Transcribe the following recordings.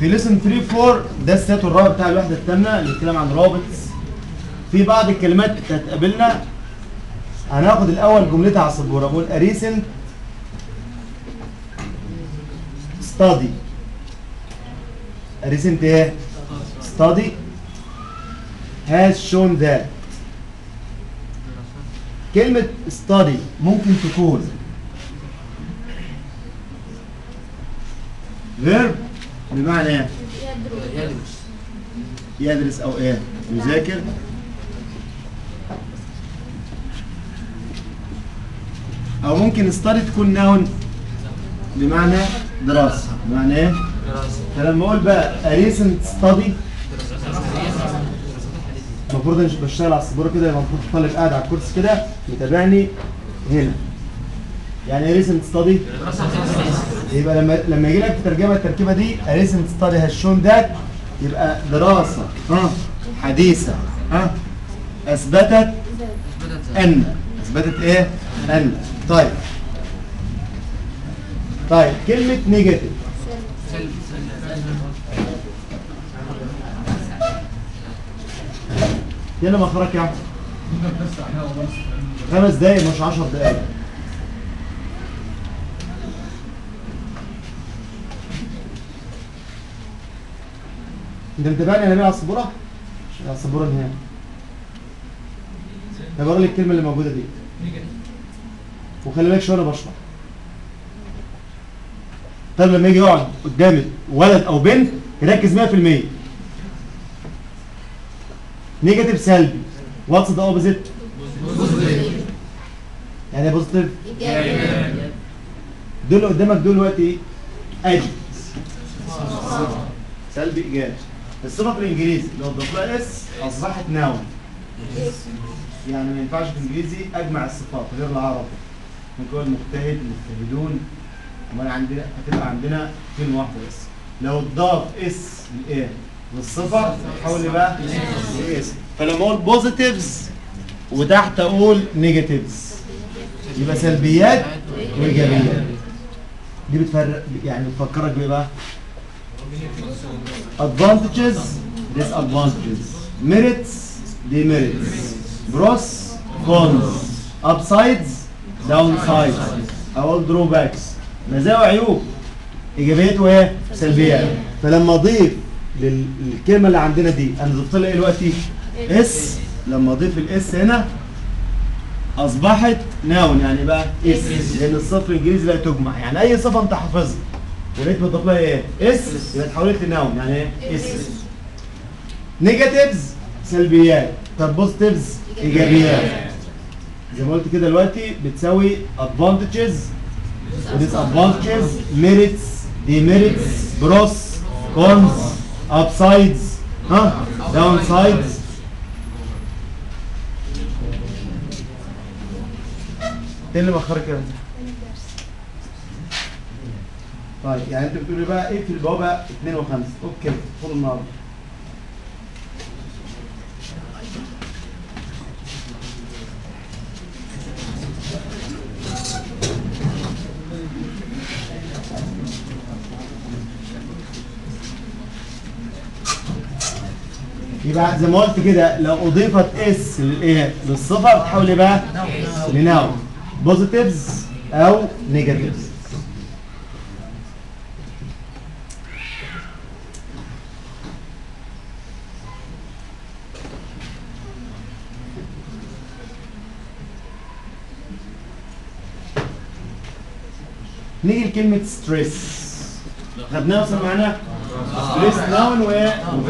في ليسن 3 4 ده السات الرابع بتاع الوحده الثامنه اللي بيتكلم عن رابطس في بعض الكلمات هتقابلنا هناخد الاول جملتها على السبوره بقول a recent study a recent ايه study has shown that كلمة study ممكن تكون verb بمعنى ايه؟ يدرس يدرس او ايه؟ يذاكر او ممكن study تكون noun بمعنى دراسة بمعنى ايه؟ دراسة فلما اقول بقى a recent study المفروض انا بشتغل على السبوره كده يبقى المفروض الطالب قاعد على الكرسي كده متابعني هنا يعني ايه ريسنت ستادي يبقى لما لما يجي لك في ترجمه التركيبه دي ريسنت ستادي هاز شون ذات يبقى دراسه ها حديثه ها اثبتت ان اثبتت ايه ان طيب طيب كلمه نيجاتيف سلب يلا مخرج يا عم خمس دقايق مش عشر دقايق انت متابعني انا بيه على السبوره؟ على السبوره اللي هنا انا بقول لك الكلمه اللي موجوده دي وخلي بالك شويه انا بشرح طب لما يجي يقعد قدامي ولد او بنت يركز 100% نيجاتيف سلبي واتس ذا اوبوزيت يعني بوزيتيف دول اللي قدامك دول دلوقتي ايه؟ ادي سلبي ايجابي الصفه في الانجليزي لو ضفت لها اس اصبحت ناون يعني ما ينفعش في الانجليزي اجمع الصفات غير العربي ممكن يقول مجتهد مجتهدون امال عندنا هتبقى عندنا كلمه واحده بس لو اتضاف اس للايه للصفه تحول لي بقى لاس فلما اقول بوزيتيفز وتحت اقول نيجاتيفز يبقى سلبيات وايجابيات دي بتفرق يعني بتفكرك بايه بقى advantages disadvantages merits demerits pros cons upsides downsides او drawbacks مزايا وعيوب ايجابيات وايه سلبيات فلما اضيف لل- للكلمه اللي عندنا دي انا ضفت لها ايه دلوقتي اس لما اضيف الاس هنا اصبحت ناون يعني بقى اس لان الصفر الانجليزي لا تجمع يعني اي صفه انت حافظها ولقيت بتضيف لها ايه اس يبقى اتحولت لناون يعني ايه اس نيجاتيفز سلبيات طب بوزيتيفز ايجابيات زي ما قلت كده دلوقتي بتساوي advantages disadvantages merits demerits pros cons upsides ها downsides ايه اللي مأخرك كده؟ طيب يعني انت بتقول لي بقى ايه في البوابه 2 و5 اوكي خد النهارده يبقى زي ما قلت كده لو اضيفت اس للايه للصفه بتحول ايه بقى لناون بوزيتيفز او نيجاتيفز نيجي لكلمة ستريس خدناها وصل معانا ستريس ناون و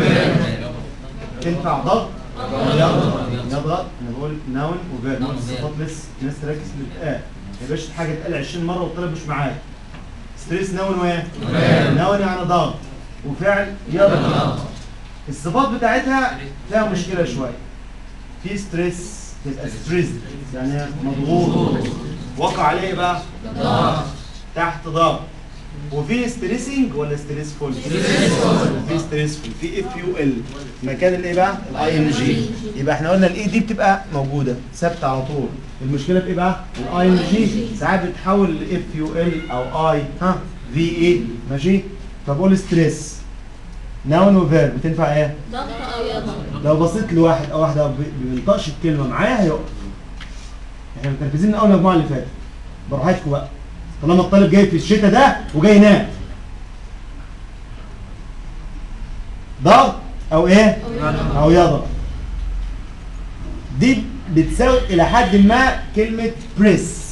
تنفع ضغط يضغط يضغط انا بقول ناون وفيرب ناون الصفات لسه الناس تركز في الاتقال ما يبقاش حاجه اتقال 20 مره والطالب مش معاك ستريس ناون وايه؟ ناون يعني ضغط وفعل يضغط الصفات بتاعتها فيها مشكله شويه في ستريس تبقى ستريس يعني مضغوط وقع عليه إيه بقى تحت ضغط وفي ستريسنج ولا ستريسفول؟ في ستريسفول في اف يو ال مكان الايه بقى؟ الاي ان جي يبقى احنا قلنا الاي دي بتبقى موجوده ثابته على طول المشكله في ايه بقى؟ الاي ان جي ساعات بتتحول لاف يو ال او اي ها في اي ماشي؟ فبقول ستريس ناون وفيرب بتنفع ايه ضغط او يضغط لو بصيت لواحد او واحده ما بينطقش الكلمه معايا هيقف احنا متركزين من اول مجموعه اللي فاتت براحتكم بقى طالما الطالب جاي في الشتاء ده وجاي ينام ضغط او ايه او يضغط دي بتساوي الى حد ما كلمه بريس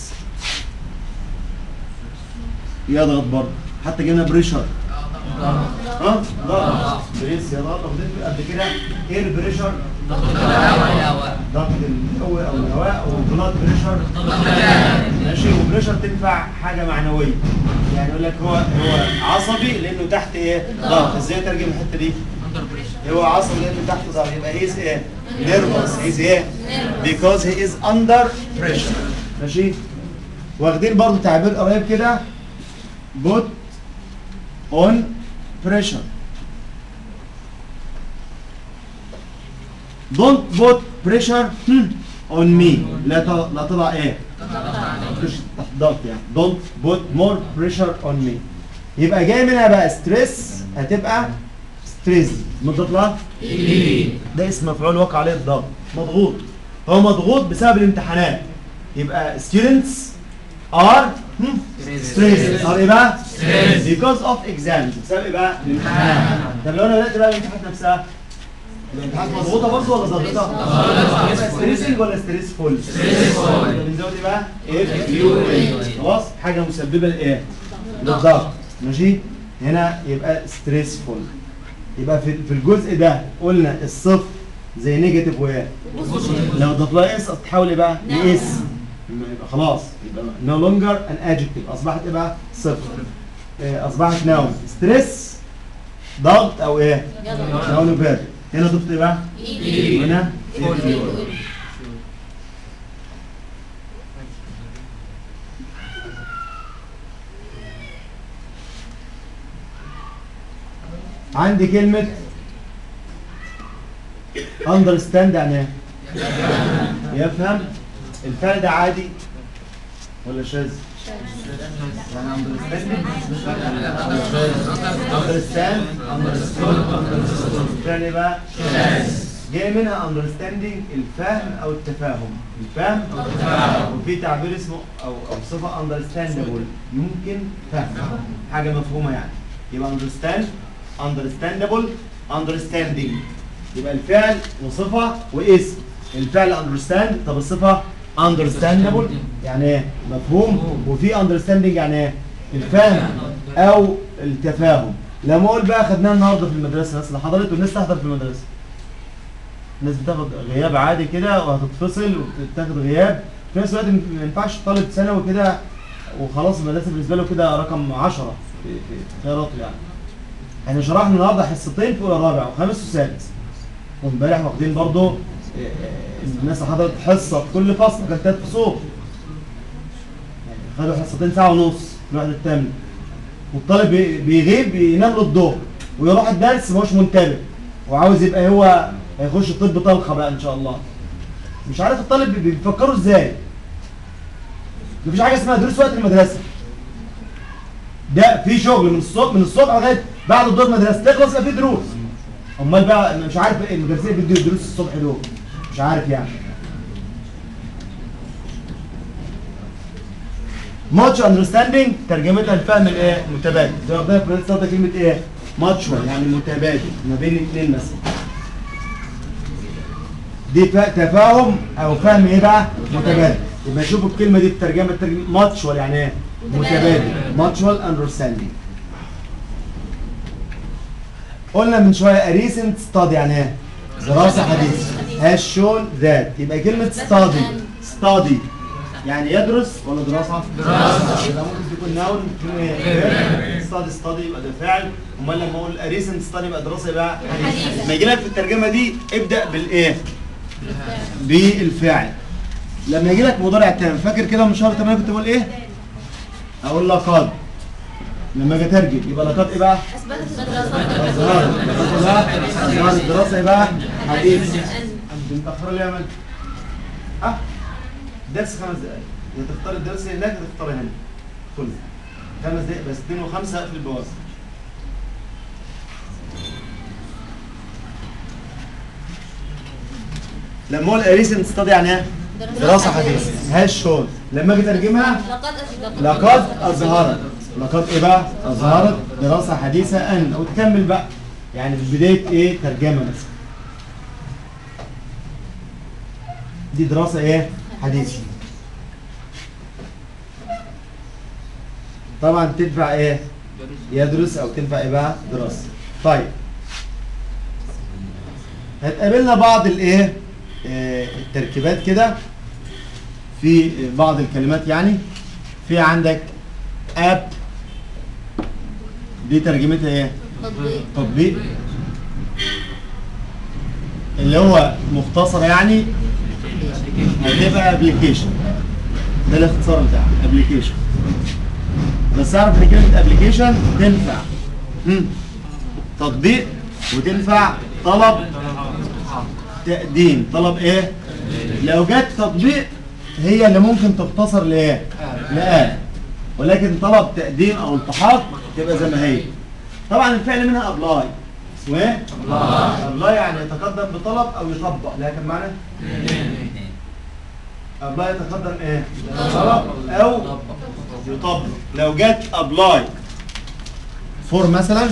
يضغط برضه حتى جبنا بريشر ها ضغط بريس يضغط وضيف قبل كده اير بريشر ضغط الهواء او الهواء او بلاد بريشر ماشي وبريشر تنفع حاجه معنويه يعني يقول لك هو هو عصبي لانه تحت ايه ضغط ازاي ترجم الحته دي هو عصبي لانه تحت ضغط يبقى هيز ايه نيرفس هيز ايه because he is under pressure ماشي واخدين برضو تعبير قريب كده put on pressure don't put pressure hmm, on me لا ت- لا تضع ايه مش تحت ضغط يعني don't put more pressure on me يبقى جاي منها بقى ستريس هتبقى ستريس مضغوط لها ده اسم مفعول وقع عليه الضغط مضغوط هو مضغوط بسبب الامتحانات يبقى students are hmm, stressed are ايه بقى؟ because of exams بسبب ايه بقى؟ الامتحانات طب لو انا بدات بقى الامتحانات نفسها الامتحانات مضغوطه برضه ولا ضغطه؟ يبقى ستريسنج ولا ستريسفول؟ ستريسفول بنزود ايه بقى؟ اف يو خلاص حاجه مسببه لايه؟ للضغط ماشي؟ هنا يبقى ستريسفول يبقى في في الجزء ده قلنا الصفر زي نيجاتيف وايه؟ لو ضفت لها اس هتتحول ايه بقى؟ لاس يبقى خلاص يبقى نو لونجر ان ادجكتيف اصبحت ايه بقى؟ صفر إيه، اصبحت ناون ستريس ضغط او ايه؟ يضغط ناون فيرب هنا ضفت ايه بقى؟ ايد هنا عندي كلمة understand يعني ايه؟ يفهم الفعل ده عادي ولا شاذ؟ يعني understanding understand understood understood الفعل ايه بقى؟ جاي منها understanding الفهم او التفاهم الفهم او التفاهم وفي تعبير اسمه او او صفه understandable يمكن فهمها حاجه مفهومه يعني يبقى understand understandable understanding يبقى الفعل وصفه واسم الفعل understand طب الصفه understandable يعني ايه مفهوم وفي understanding يعني ايه الفهم او التفاهم لما اقول بقى خدناها النهارده في المدرسه الناس اللي حضرت والناس تحضر في المدرسه الناس بتاخد غياب عادي كده وهتتفصل وبتاخد غياب في نفس الوقت ما ينفعش طالب ثانوي كده وخلاص المدرسه بالنسبه له كده رقم 10 في في خياراته يعني احنا شرحنا النهارده حصتين في اولى رابع وخامس وسادس وامبارح واخدين برضه آه، آه، الناس اللي حضرت حصه في كل فصل كانت ثلاث فصول يعني خدوا حصتين ساعه ونص في الوحده الثامنه والطالب بي- بيغيب ينام له الظهر ويروح الدرس مش منتبه وعاوز يبقى هو هيخش طب طلقه بقى ان شاء الله مش عارف الطالب بي- بيفكروا ازاي مفيش حاجه اسمها دروس وقت المدرسه ده في شغل من الصبح من الصبح لغايه بعد الظهر مدرسه تخلص يبقى في دروس امال بقى مش عارف ايه المدرسين بيدوا دروس الصبح دول مش عارف يعني ماتش اندرستاندينج ترجمتها الفهم الايه متبادل زي ما قلنا في الرسالة كلمه ايه ماتشوال يعني متبادل ما بين الاثنين مثلا دي فا- تفاهم او فهم ايه بقى متبادل يبقى شوفوا الكلمه دي بترجمه ترجمه ماتشوال يعني ايه متبادل ماتشوال اندرستاندينج قلنا من شويه a recent study يعني ايه دراسه حديثه has shown that يبقى كلمه study study يعني يدرس ولا دراسه دراسه يبقى ممكن تكون ناون ستادي ستادي يبقى ده فعل امال لما اقول a recent study يبقى دراسه يبقى حديث لما يجي لك في الترجمه دي ابدا بالايه بالفعل لما يجي لك مضارع تام فاكر كده من شهر 8 كنت بقول ايه اقول لقد لما اجي اترجم يبقى لقد ايه بقى اثبتت الدراسات أزهار أزهار الدراسة يبقى حديث أنت متأخرة ليه يا مال؟ أه درس خمس دقايق يا تختار الدرس هناك يا تختار هنا كله خمس دقايق بس اتنين وخمسة اقفل البوابة لما اقول ريسنت ستادي يعني ايه دراسه حديثه هاش شون لما اجي اترجمها لقد أش- لقد أظهرت لقد إيه بقى؟ أظهرت دراسة حديثة أن أو تكمل بقى يعني في بداية إيه؟ ترجمة مثلا دي دراسة إيه؟ حديثة طبعا تنفع إيه؟ يدرس أو تنفع إيه بقى؟ دراسة طيب هتقابلنا بعض الإيه؟ آه، التركيبات كده في بعض الكلمات يعني في عندك اب دي ترجمتها ايه تطبيق تطبيق اللي هو مختصر يعني هتبقى ابلكيشن ده الاختصار بتاعها ابلكيشن بس اعرف ان كلمه ابلكيشن تنفع مم. تطبيق وتنفع طلب تقديم طلب ايه لو جت تطبيق هي اللي ممكن تختصر لايه لآب ولكن طلب تقديم او التحاق تبقى زي ما هي طبعا الفعل منها ابلاي اسمه ايه ابلاي يعني يتقدم بطلب او يطبق لكن معنى ابلاي يتقدم ايه طلب او يطبق لو جت ابلاي فور مثلا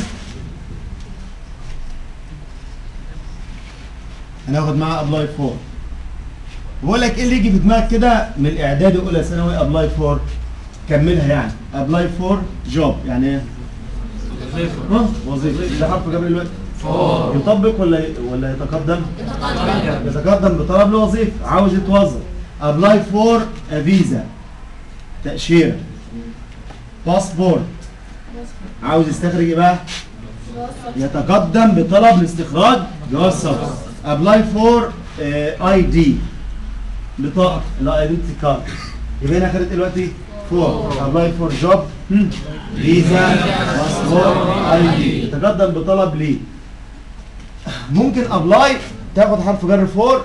هناخد معاها ابلاي فور بقول لك ايه اللي يجي في دماغك كده من الاعدادي اولى ثانوي ابلاي فور كملها يعني ابلاي فور جوب يعني ايه ها وظيفه ده حرف جاب الوقت يطبق ولا ولا يتقدم يتقدم بطلب لوظيفه عاوز يتوظف ابلاي فور فيزا تاشيره باسبورت عاوز يستخرج ايه بقى يتقدم بطلب لاستخراج جواز سفر ابلاي فور اي دي بطاقه الايدنتي كارد يبقى هنا خدت دلوقتي فور ابلاي فور جوب فيزا باسبور اي دي يتقدم بطلب ليه ممكن ابلاي تاخد حرف جر فور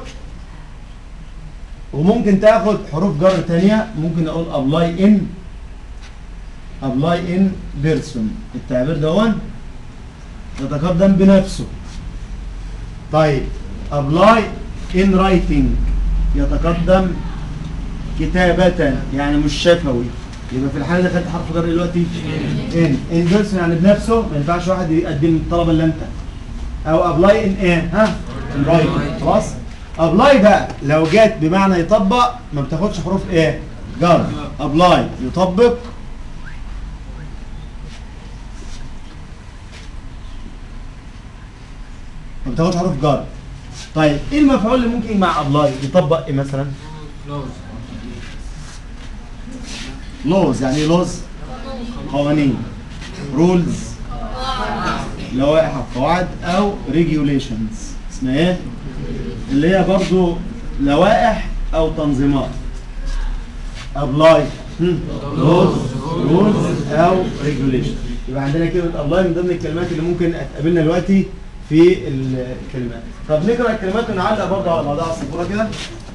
وممكن تاخد حروف جر تانية ممكن اقول ابلاي ان ابلاي ان بيرسون التعبير دون يتقدم بنفسه طيب ابلاي ان رايتنج يتقدم كتابة يعني مش شفوي يبقى في الحالة دي خدت حرف جر دلوقتي ان ان بيرسون يعني بنفسه ما ينفعش واحد يقدم الطلب اللي انت او ابلاي ان ايه ها ان رايتنج خلاص ابلاي بقى لو جت بمعنى يطبق ما بتاخدش حروف ايه جر ابلاي يطبق ما بتاخدش حروف جر طيب ايه المفعول اللي ممكن مع ابلاي يطبق ايه مثلا لوز يعني ايه لوز قوانين رولز لوائح القواعد او ريجوليشنز اسمها ايه اللي هي برضو لوائح او تنظيمات ابلاي لوز رولز او ريجوليشن يبقى عندنا كلمه ابلاي من ضمن الكلمات اللي ممكن تقابلنا دلوقتي في الكلمات طب نقرا الكلمات ونعلق برضه على بعضها على السبوره كده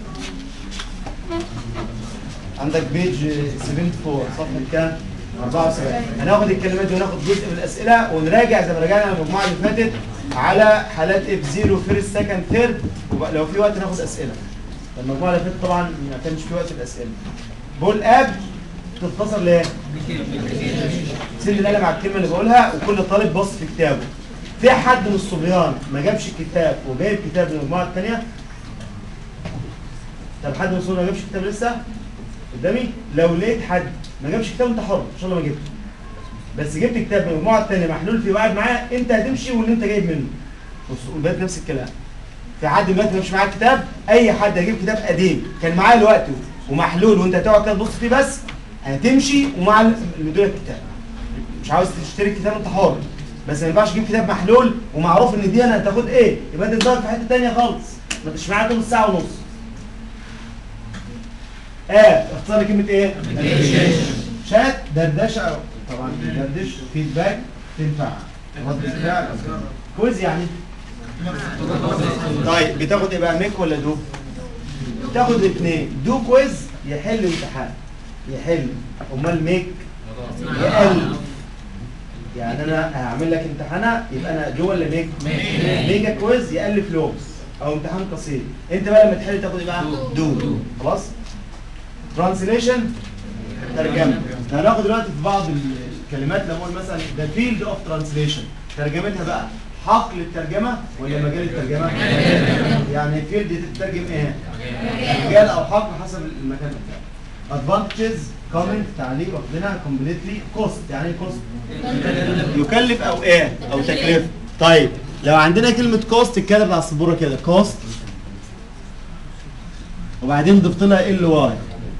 عندك بيج 74 صفحه كام 74 هناخد الكلمات دي وناخد جزء من الاسئله ونراجع زي ما راجعنا المجموعه اللي فاتت على حالات اف 0 فيرست سكند ثيرد لو في وقت ناخد اسئله المجموعه اللي فاتت طبعا ما كانش في وقت الاسئله بقول اب تختصر لايه؟ سن القلم على الكلمه اللي بقولها وكل طالب بص في كتابه في حد من الصبيان ما جابش الكتاب وجايب كتاب من المجموعه الثانيه طب حد من الصبيان ما جابش كتاب لسه قدامي لو لقيت حد ما جابش كتاب انت حر ان شاء الله ما جبته بس جبت كتاب من المجموعه الثانيه محلول فيه وقاعد معاه انت هتمشي واللي انت جايب منه بص والباقي نفس الكلام في حد دلوقتي مش معاه كتاب اي حد هيجيب كتاب قديم كان معاه دلوقتي ومحلول وانت هتقعد كده تبص فيه بس هتمشي ومع اللي دول الكتاب مش عاوز تشتري الكتاب انت حر بس ما ينفعش تجيب كتاب محلول ومعروف ان دي انا هتاخد ايه يبقى انت تدور في حته ثانيه خالص ما انتش معاك نص ساعه ونص اه اختصار كلمه ايه شات دردشه أو طبعا دردش فيدباك تنفع رد فعل كويز يعني طيب بتاخد ايه بقى ميك ولا دو بتاخد الاثنين دو كويز يحل امتحان يحل امال ميك يقل يعني انا هعمل لك امتحانه يبقى انا دو ولا ميك ميجا كويز يالف لغز او امتحان قصير انت بقى لما تحل تاخد ايه بقى دو خلاص ترانسليشن ترجمه هناخد دلوقتي في بعض الكلمات لما اقول مثلا ذا فيلد اوف ترانسليشن ترجمتها بقى حقل الترجمه ولا مجال الترجمه يعني فيلد دي تترجم ايه مجال او حقل حسب المكان بتاعه ادفانتجز كومنت تعليق واخدينها كومبليتلي كوست يعني ايه كوست يكلف او ايه او تكلفه طيب لو عندنا كلمه كوست اتكتبت على السبوره كده كوست وبعدين ضفت لها ال واي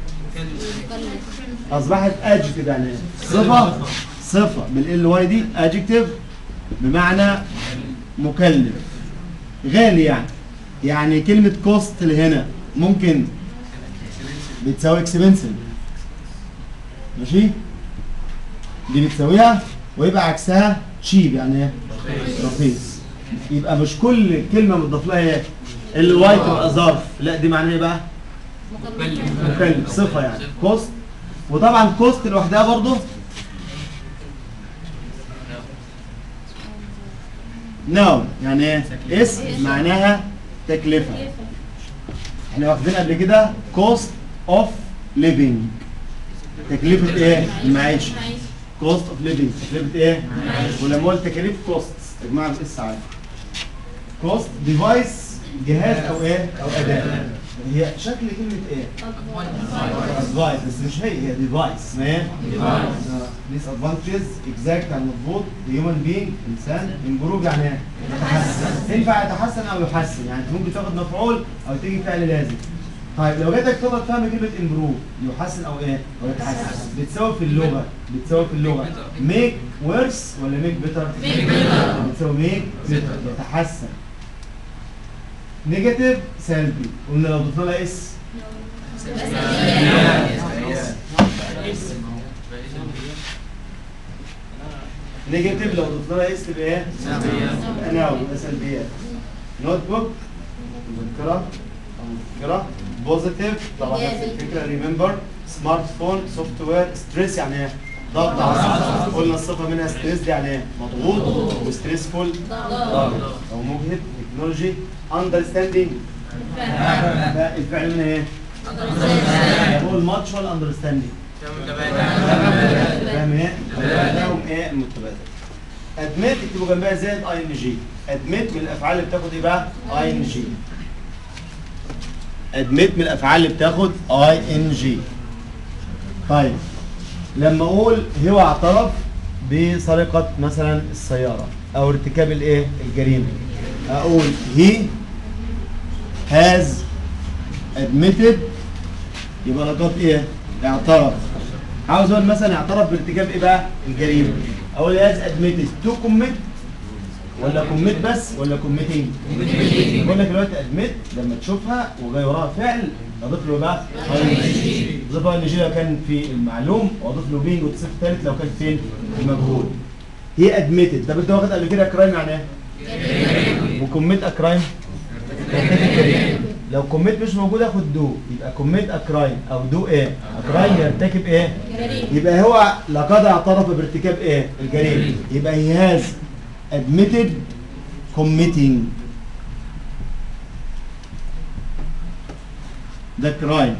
اصبحت ادجكتيف يعني ايه صفه صفه بالال واي دي ادجكتيف بمعنى مكلف غالي يعني يعني كلمه كوست اللي هنا ممكن بتساوي اكسبنسيف ماشي دي بتساويها ويبقى عكسها تشيب يعني ايه رخيص يبقى مش كل كلمه مضاف لها ايه الواي تبقى ظرف لا دي معناها ايه بقى مكلف صفه يعني كوست وطبعا كوست لوحدها برضه نو يعني ايه اسم معناها تكلفه احنا واخدين قبل كده كوست اوف ليفينج تكلفه ايه المعيشه كوست اوف ليفينج تكلفه ايه ولما قلت تكاليف كوست يا جماعه بالاس عادي كوست ديفايس جهاز او ايه او اداه هي شكل كلمه ايه ديفايس بس مش هي هي ديفايس ما هي ديس ادفانتجز اكزاكت يعني مضبوط هيومن بينج انسان امبروف يعني ايه يتحسن ينفع يتحسن او يحسن يعني انت ممكن تاخد مفعول او تيجي فعل لازم طيب لو جاتك تقدر فاهم كلمه امبروف يحسن او ايه او يتحسن بتساوي في اللغه بتساوي في اللغه ميك ورس ولا ميك بيتر بتساوي ميك يتحسن نيجاتيف سلبي قلنا لو ضفنا لها اس نيجاتيف لو ضفنا لها اس تبقى ايه؟ انا وده سلبيات نوت بوك مذكره او مذكره بوزيتيف طبعا نفس الفكره ريمبر سمارت فون سوفت وير ستريس يعني ايه؟ ضغط عصبي قلنا الصفه منها ستريس دي يعني ايه؟ مضغوط وستريسفول ضغط او مجهد تكنولوجي اندرستاندينج الفعل منها ايه؟ بقول ماتش ولا اندرستاندينج فاهم ايه؟ تفاهم ايه المتبادل ادميت اكتبوا جنبها زائد اي ان جي ادميت من الافعال اللي بتاخد ايه بقى؟ اي ان جي ادميت من الافعال اللي بتاخد اي ان جي طيب لما اقول هو اعترف بسرقه مثلا السياره او ارتكاب الايه؟ الجريمه اقول he has admitted يبقى لقط ايه؟ اعترف عاوز اقول مثلا اعترف بارتكاب ايه بقى؟ الجريمه اقول has admitted to commit ولا كوميت بس ولا كوميتنج؟ بقول لك دلوقتي admit لما تشوفها وجاي وراها فعل اضيف له بقى اضيف له جي لو كان في المعلوم واضيف له بينج وتصف ثالث لو كان فين؟ في المجهول هي admitted طب انت واخد قبل كده كرايم يعني ايه؟ وكوميت اكرايم لو كوميت مش موجود اخد دو يبقى كوميت اكرايم او دو ايه اكرايم يرتكب ايه يبقى هو لقد اعترف بارتكاب ايه الجريمه يبقى he has admitted committing the crime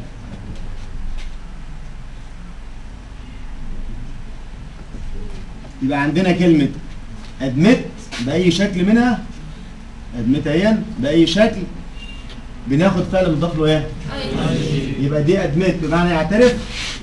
يبقى عندنا كلمة admit بأي شكل منها admit اهيا بأي شكل بناخد فعل مضاف له ايه؟ يبقى دي admit بمعنى يعترف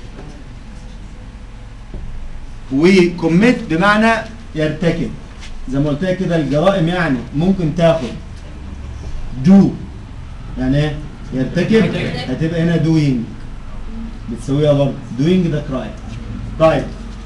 وكوميت بمعنى يرتكب زي ما قلت لك كده الجرائم يعني ممكن تاخد دو يعني ايه؟ يرتكب هتبقى هنا doing بتسويها برضه doing the crime طيب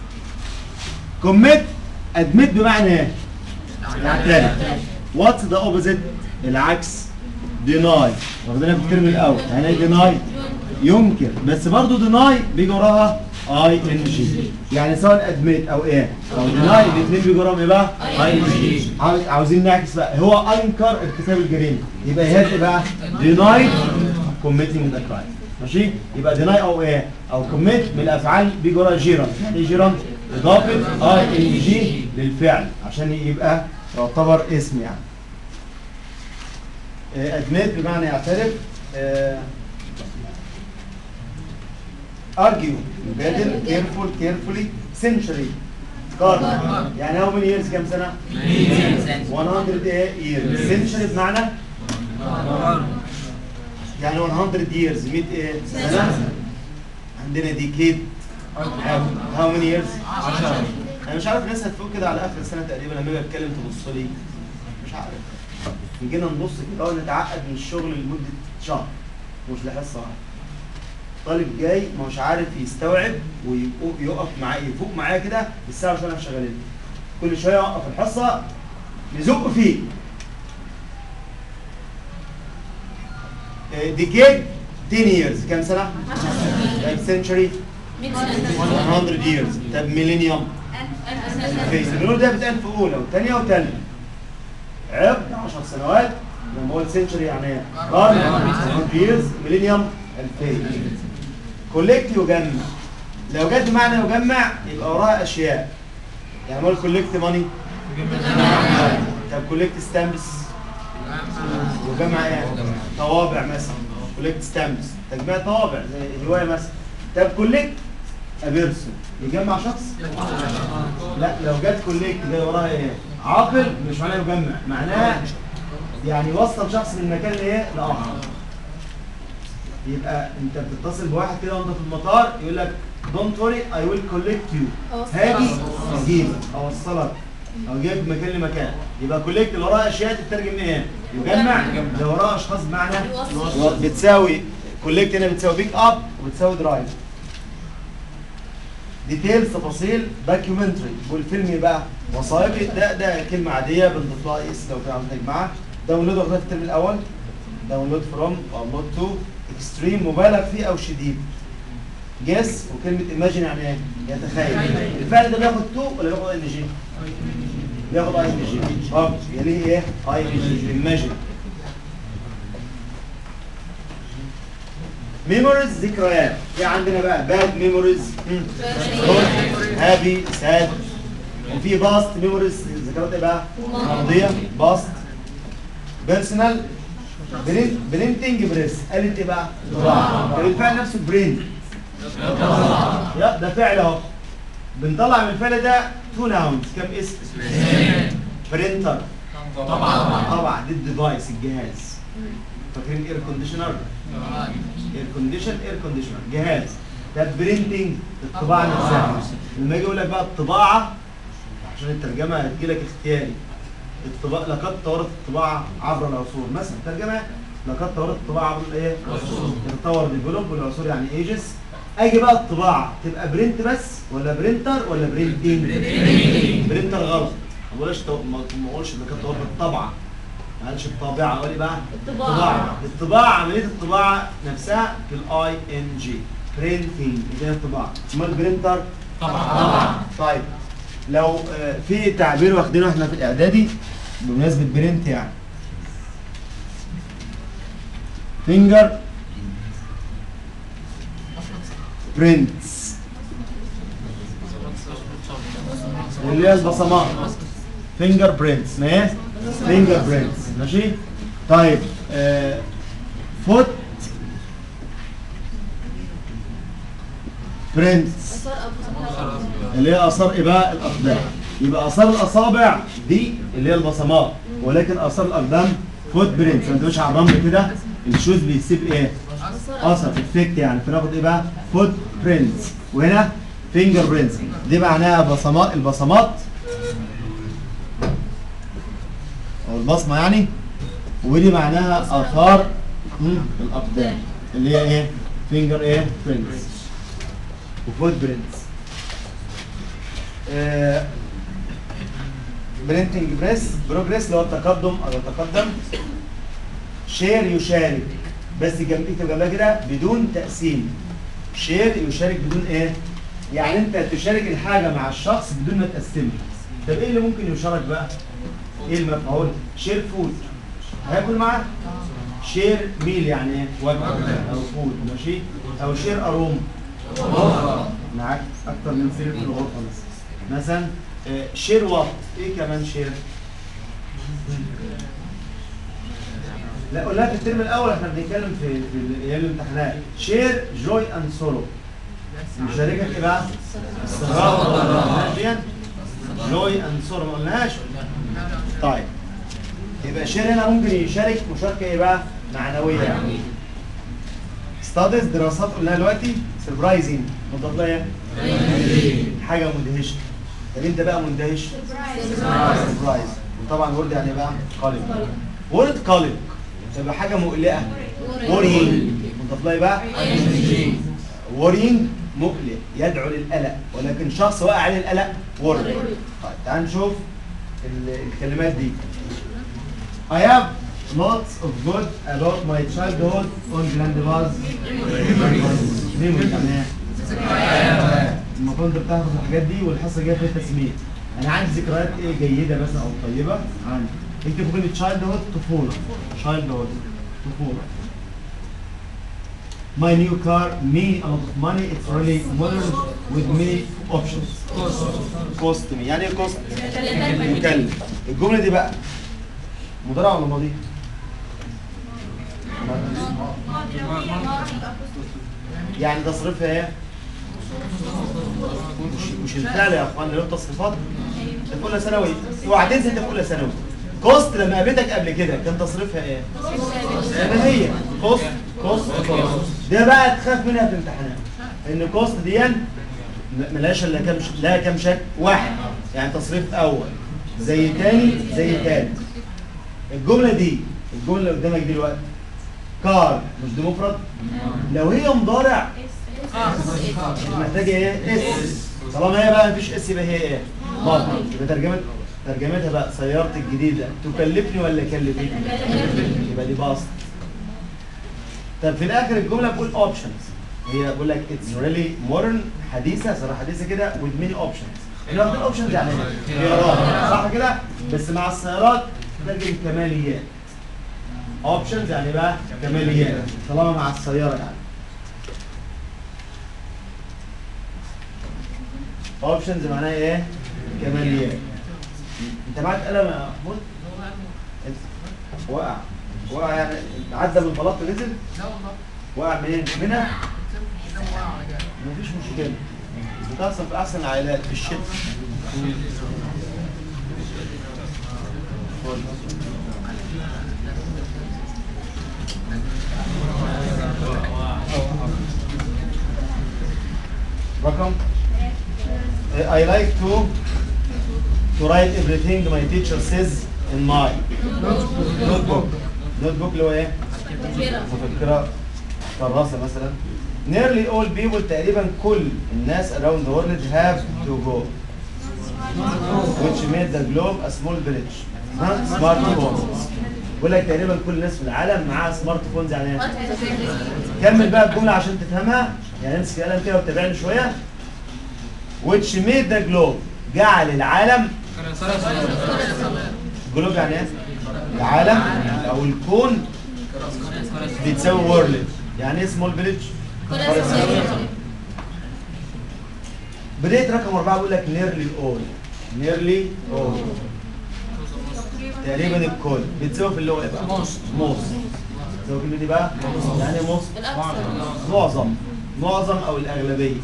كوميت ادمت بمعنى ايه؟ يعترف واتس ذا اوبوزيت العكس ديناي واخدينها في الترم الاول يعني ايه ديناي؟ ينكر بس برضه ديناي بيجي وراها اي ان جي يعني سواء ادميت او ايه او ديناي الاثنين بيجي وراهم ايه بقى؟ اي ان جي عاوزين نعكس بقى هو انكر ارتكاب الجريمه يبقى هي ايه بقى؟ ديناي كوميتنج ذا كرايم ماشي يبقى ديناي او ايه او كوميت من الافعال بيجي وراها جيران يعني ايه جيران؟ اضافه اي ان جي للفعل عشان يبقى يعتبر اسم يعني ادميت بمعنى يعترف argue يجادل careful carefully century قرن يعني how many years كام سنة؟ 100 ايه years century بمعنى يعني 100 years 100 ايه سنة عندنا decade how many years؟ انا مش عارف الناس هتفوق كده على اخر السنة تقريبا لما اجي اتكلم تبص لي مش عارف جينا نبص كده ونتعقد من الشغل لمدة شهر مش لحصة واحدة طالب جاي ما مش عارف يستوعب ويقف معايا يفوق معايا كده بالساعة وشوية احنا شغالين كل شوية يوقف الحصة نزق فيه ديكيد 10 years كام سنة؟ طيب century 100 years طب ميلينيوم بنقول ده بتقال في اولى وثانيه وثالثه عقد 10 سنوات لما بقول سنشري يعني ايه؟ قرن 100 years ميلينيوم 2000 كوليكت يجمع لو جت بمعنى يجمع يبقى وراها اشياء يعني بقول كوليكت ماني طب كوليكت ستامبس يجمع ايه؟ طوابع مثلا كوليكت ستامبس تجميع طوابع زي هوايه مثلا طب كوليكت ابيرسون يجمع شخص؟ لا لو جت كوليكت جاي وراها ايه؟ عاقل مش معناه يجمع معناه يعني يوصل شخص من مكان لايه؟ لاخر يبقى انت بتتصل بواحد كده وانت في المطار يقول لك دونت وري اي ويل كولكت يو هاجي اجيبك اوصلك او جايب مكان لمكان يبقى كولكت اللي وراها اشياء تترجم ايه؟ يجمع اللي وراها اشخاص بمعنى يوصل. بتساوي كولكت هنا بتساوي بيك اب وبتساوي درايف ديتيلز تفاصيل دوكيومنتري والفيلم يبقى وثائقي ده ده كلمه عاديه بنضيف لها اس لو في عندك معاه داونلود واخدها في الترم الاول داونلود فروم ابلود تو اكستريم مبالغ فيه او شديد جيس وكلمه ايماجين يعني ايه؟ يتخيل الفعل ده بياخد تو ولا بياخد ان جي؟ بياخد اي ان جي اه يليه ايه؟ اي ان جي ايماجين ميموريز ذكريات في عندنا بقى باد ميموريز هابي ساد وفي باست ميموريز ذكريات ايه بقى؟ ماضيه باست بيرسونال برينتنج بريس قالت ايه بقى؟ طباعه طب الفعل نفسه برينت يا ده فعل اهو بنطلع من الفعل ده تو ناونز كم اسم؟ برينتر طبعا طبعا دي الديفايس الجهاز فاكرين اير كونديشنر؟ اير كونديشن اير كونديشنر جهاز ده برينتنج الطباعه نفسها لما يجي يقول لك بقى الطباعه عشان الترجمه هتجيلك اختياري الطباعه لقد طورت الطباعه عبر العصور مثلا ترجمه لقد طورت الطباعه عبر الايه؟ تطور ديفلوب والعصور يعني ايجز اجي بقى الطباعه تبقى برنت بس ولا برينتر ولا برينتنج؟ برينتر غلط ما بقولش تو- ما ما بقولش لقد طورت الطبعه ما قالش الطابعه قولي بقى الطباعة. الطباعه عمليه الطباعه نفسها في الاي ان جي برينتنج اللي هي الطباعه امال البرينتر طبعا طيب لو آه، في تعبير واخدينه احنا في الاعدادي بمناسبه برنت يعني فينجر برنتس اللي هي البصمات فينجر برنتس ما هي فينجر برنتس ماشي طيب آه فوت برنتس أثار أبو سبحان اللي هي اثار ايه بقى الاقدام يبقى اثار الاصابع دي اللي هي البصمات ولكن اثار الاقدام فوت برنتس ما تمشي على الرمل كده الشوز بيسيب ايه اثر افكت يعني فناخد ايه بقى فوت برنتس وهنا فينجر برنتس دي معناها بصمات البصمات او البصمه يعني ودي معناها اثار مم، الاقدام اللي هي ايه فينجر ايه برنتس وفوت برنتس برينتنج بريس بروجريس اللي هو التقدم او يتقدم شير يشارك بس جنب اكتب جنبها كده بدون تقسيم شير يشارك بدون ايه؟ يعني انت تشارك الحاجه مع الشخص بدون ما تقسمها طب ايه اللي ممكن يشارك بقى؟ ايه المفعول؟ شير فود هياكل معاه شير ميل يعني ايه؟ وجبه او فود ماشي؟ او شير اروم غرفه معاك اكتر من سرير في الغرفه مثلا مثلا آه، شير وات ايه كمان شير؟ لا قلنا في الترم الاول احنا بنتكلم في في ايام الامتحانات شير جوي اند سورو مشاركك ايه بقى؟ استغراب ولا قلناهاش دي؟ جوي اند سورو ما قلناهاش طيب يبقى شير هنا ممكن يشارك مشاركه ايه بقى؟ معنويه يعني ستاديز دراسات قلناها دلوقتي سربرايزنج مضاد لها ايه؟ حاجه مدهشه طب انت بقى مندهش سربرايز وطبعا وورد يعني إيه بقى قلق وورد قلق تبقى حاجه مقلقه worrying مضاف لها إيه بقى worrying مقلق يدعو للقلق ولكن شخص واقع عليه القلق worry طيب تعال نشوف ال- الكلمات دي I have lots of good about my childhood on Glandivaz memory يعني ايه؟ المفروض انت بتاخد الحاجات دي والحصه الجايه فيها تسميه انا عندي ذكريات ايه جيده مثلا او طيبه عندي اكتب كلمه تشايلد هود طفوله تشايلد هود طفوله My new car, me a lot of money, it's really modern with many options. Cost me, يعني ايه cost؟ مكلف. الجملة دي بقى مضارع ولا ماضي؟ يعني تصريفها ايه؟ مش مش الفعل يا اخوان اللي له تصريفات انت في اولى ثانوي اوعى تنسى انت في اولى ثانوي كوست لما قابلتك قبل كده كان تصريفها ايه؟ زي ما هي كوست كوست كوست ده بقى تخاف منها في الامتحانات ان كوست دي م- ملهاش الا كام ش- لها كام شكل واحد يعني تصريف اول زي تاني زي تالت الجمله دي الجمله اللي قدامك دي دلوقتي كار مش دي مفرد لو هي مضارع محتاجه ايه اس طالما هي بقى مفيش اس يبقى هي ايه ماضي يبقى ترجمه ترجمتها بقى سيارتي الجديده تكلفني ولا كلفتني يبقى دي باست طب في الاخر الجمله بقول اوبشنز هي بقول لك اتس ريلي مودرن حديثه صراحه حديثه كده with many options اللي هو الاوبشنز يعني إيه؟ خيارات صح كده بس مع السيارات ترجم كماليات اوبشنز يعني بقى كماليات طالما مع السياره يعني اوبشنز معناها ايه كماليات انت معاك قلم يا محمود انت وقع وقع يعني عدى من البلاط ونزل لا والله وقع منين منها ده وقع على جنب. مفيش مشكله بتحصل في احسن العائلات في الشتاء رقم I like to to write everything my teacher says in my notebook notebook اللي هو ايه؟ مفكرة كراسة مثلا nearly all people تقريبا كل الناس around the world have to go which made the globe a small village ها سمارت فونز بقول لك تقريبا كل الناس في العالم معاها سمارت فونز يعني ايه؟ كمل بقى الجملة عشان تفهمها يعني امسك القلم كده وتابعني شوية which made the globe جعل العالم جلوب يعني ايه؟ العالم او الكون بتساوي وورلد يعني ايه سمول فيليج؟ بداية رقم أربعة بيقول لك نيرلي أول نيرلي أول تقريبا الكل بتساوي في اللغة إيه بقى؟ موست. موست تساوي كلمة دي بقى؟ يعني إيه موست معظم معظم أو الأغلبية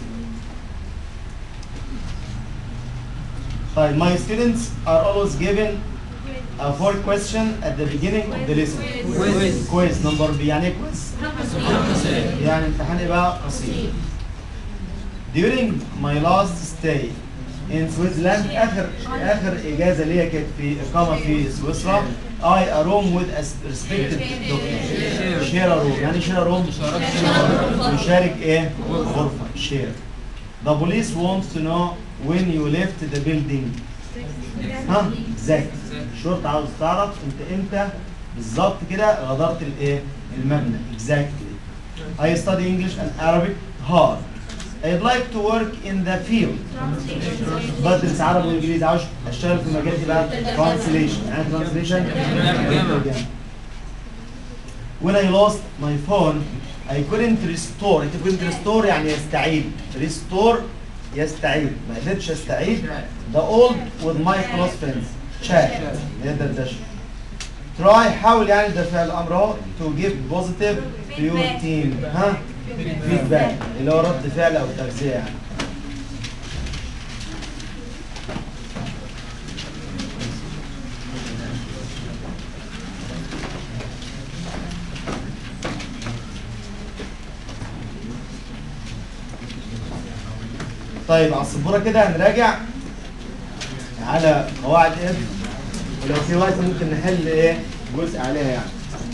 طيب my students are always given a four question at the beginning of the lesson Quiz. كويس نمبر بي يعني ايه كويس؟ يعني امتحان ايه بقى قصير during my last stay in Switzerland اخر اخر اجازه ليا كانت في اقامه في سويسرا I a room with a respected doctor share a room يعني share a room يشارك ايه غرفه share the police wants to know when you left the building ها exact الشرطه عاوز تعرف انت امتى بالظبط كده غادرت الايه المبنى exactly I study English and Arabic hard I'd like to work in the field بدرس عربي وانجليزي عاوز اشتغل في مجال ايه بقى translation يعني translation ترجمة. when I lost my phone I couldn't restore انت couldn't restore يعني يستعيد restore يستعيد ما قدرتش استعيد the old with my close friends chat اللي هي الدردشة تراي حاول يعني ده فعل الامر اهو تو جيف بوزيتيف تو يور Feedback. تيم ها فيدباك اللي هو رد فعل او تغذيه يعني طيب على السبوره كده هنراجع على قواعد اف ولو في وقت ممكن نحل ايه جزء عليها يعني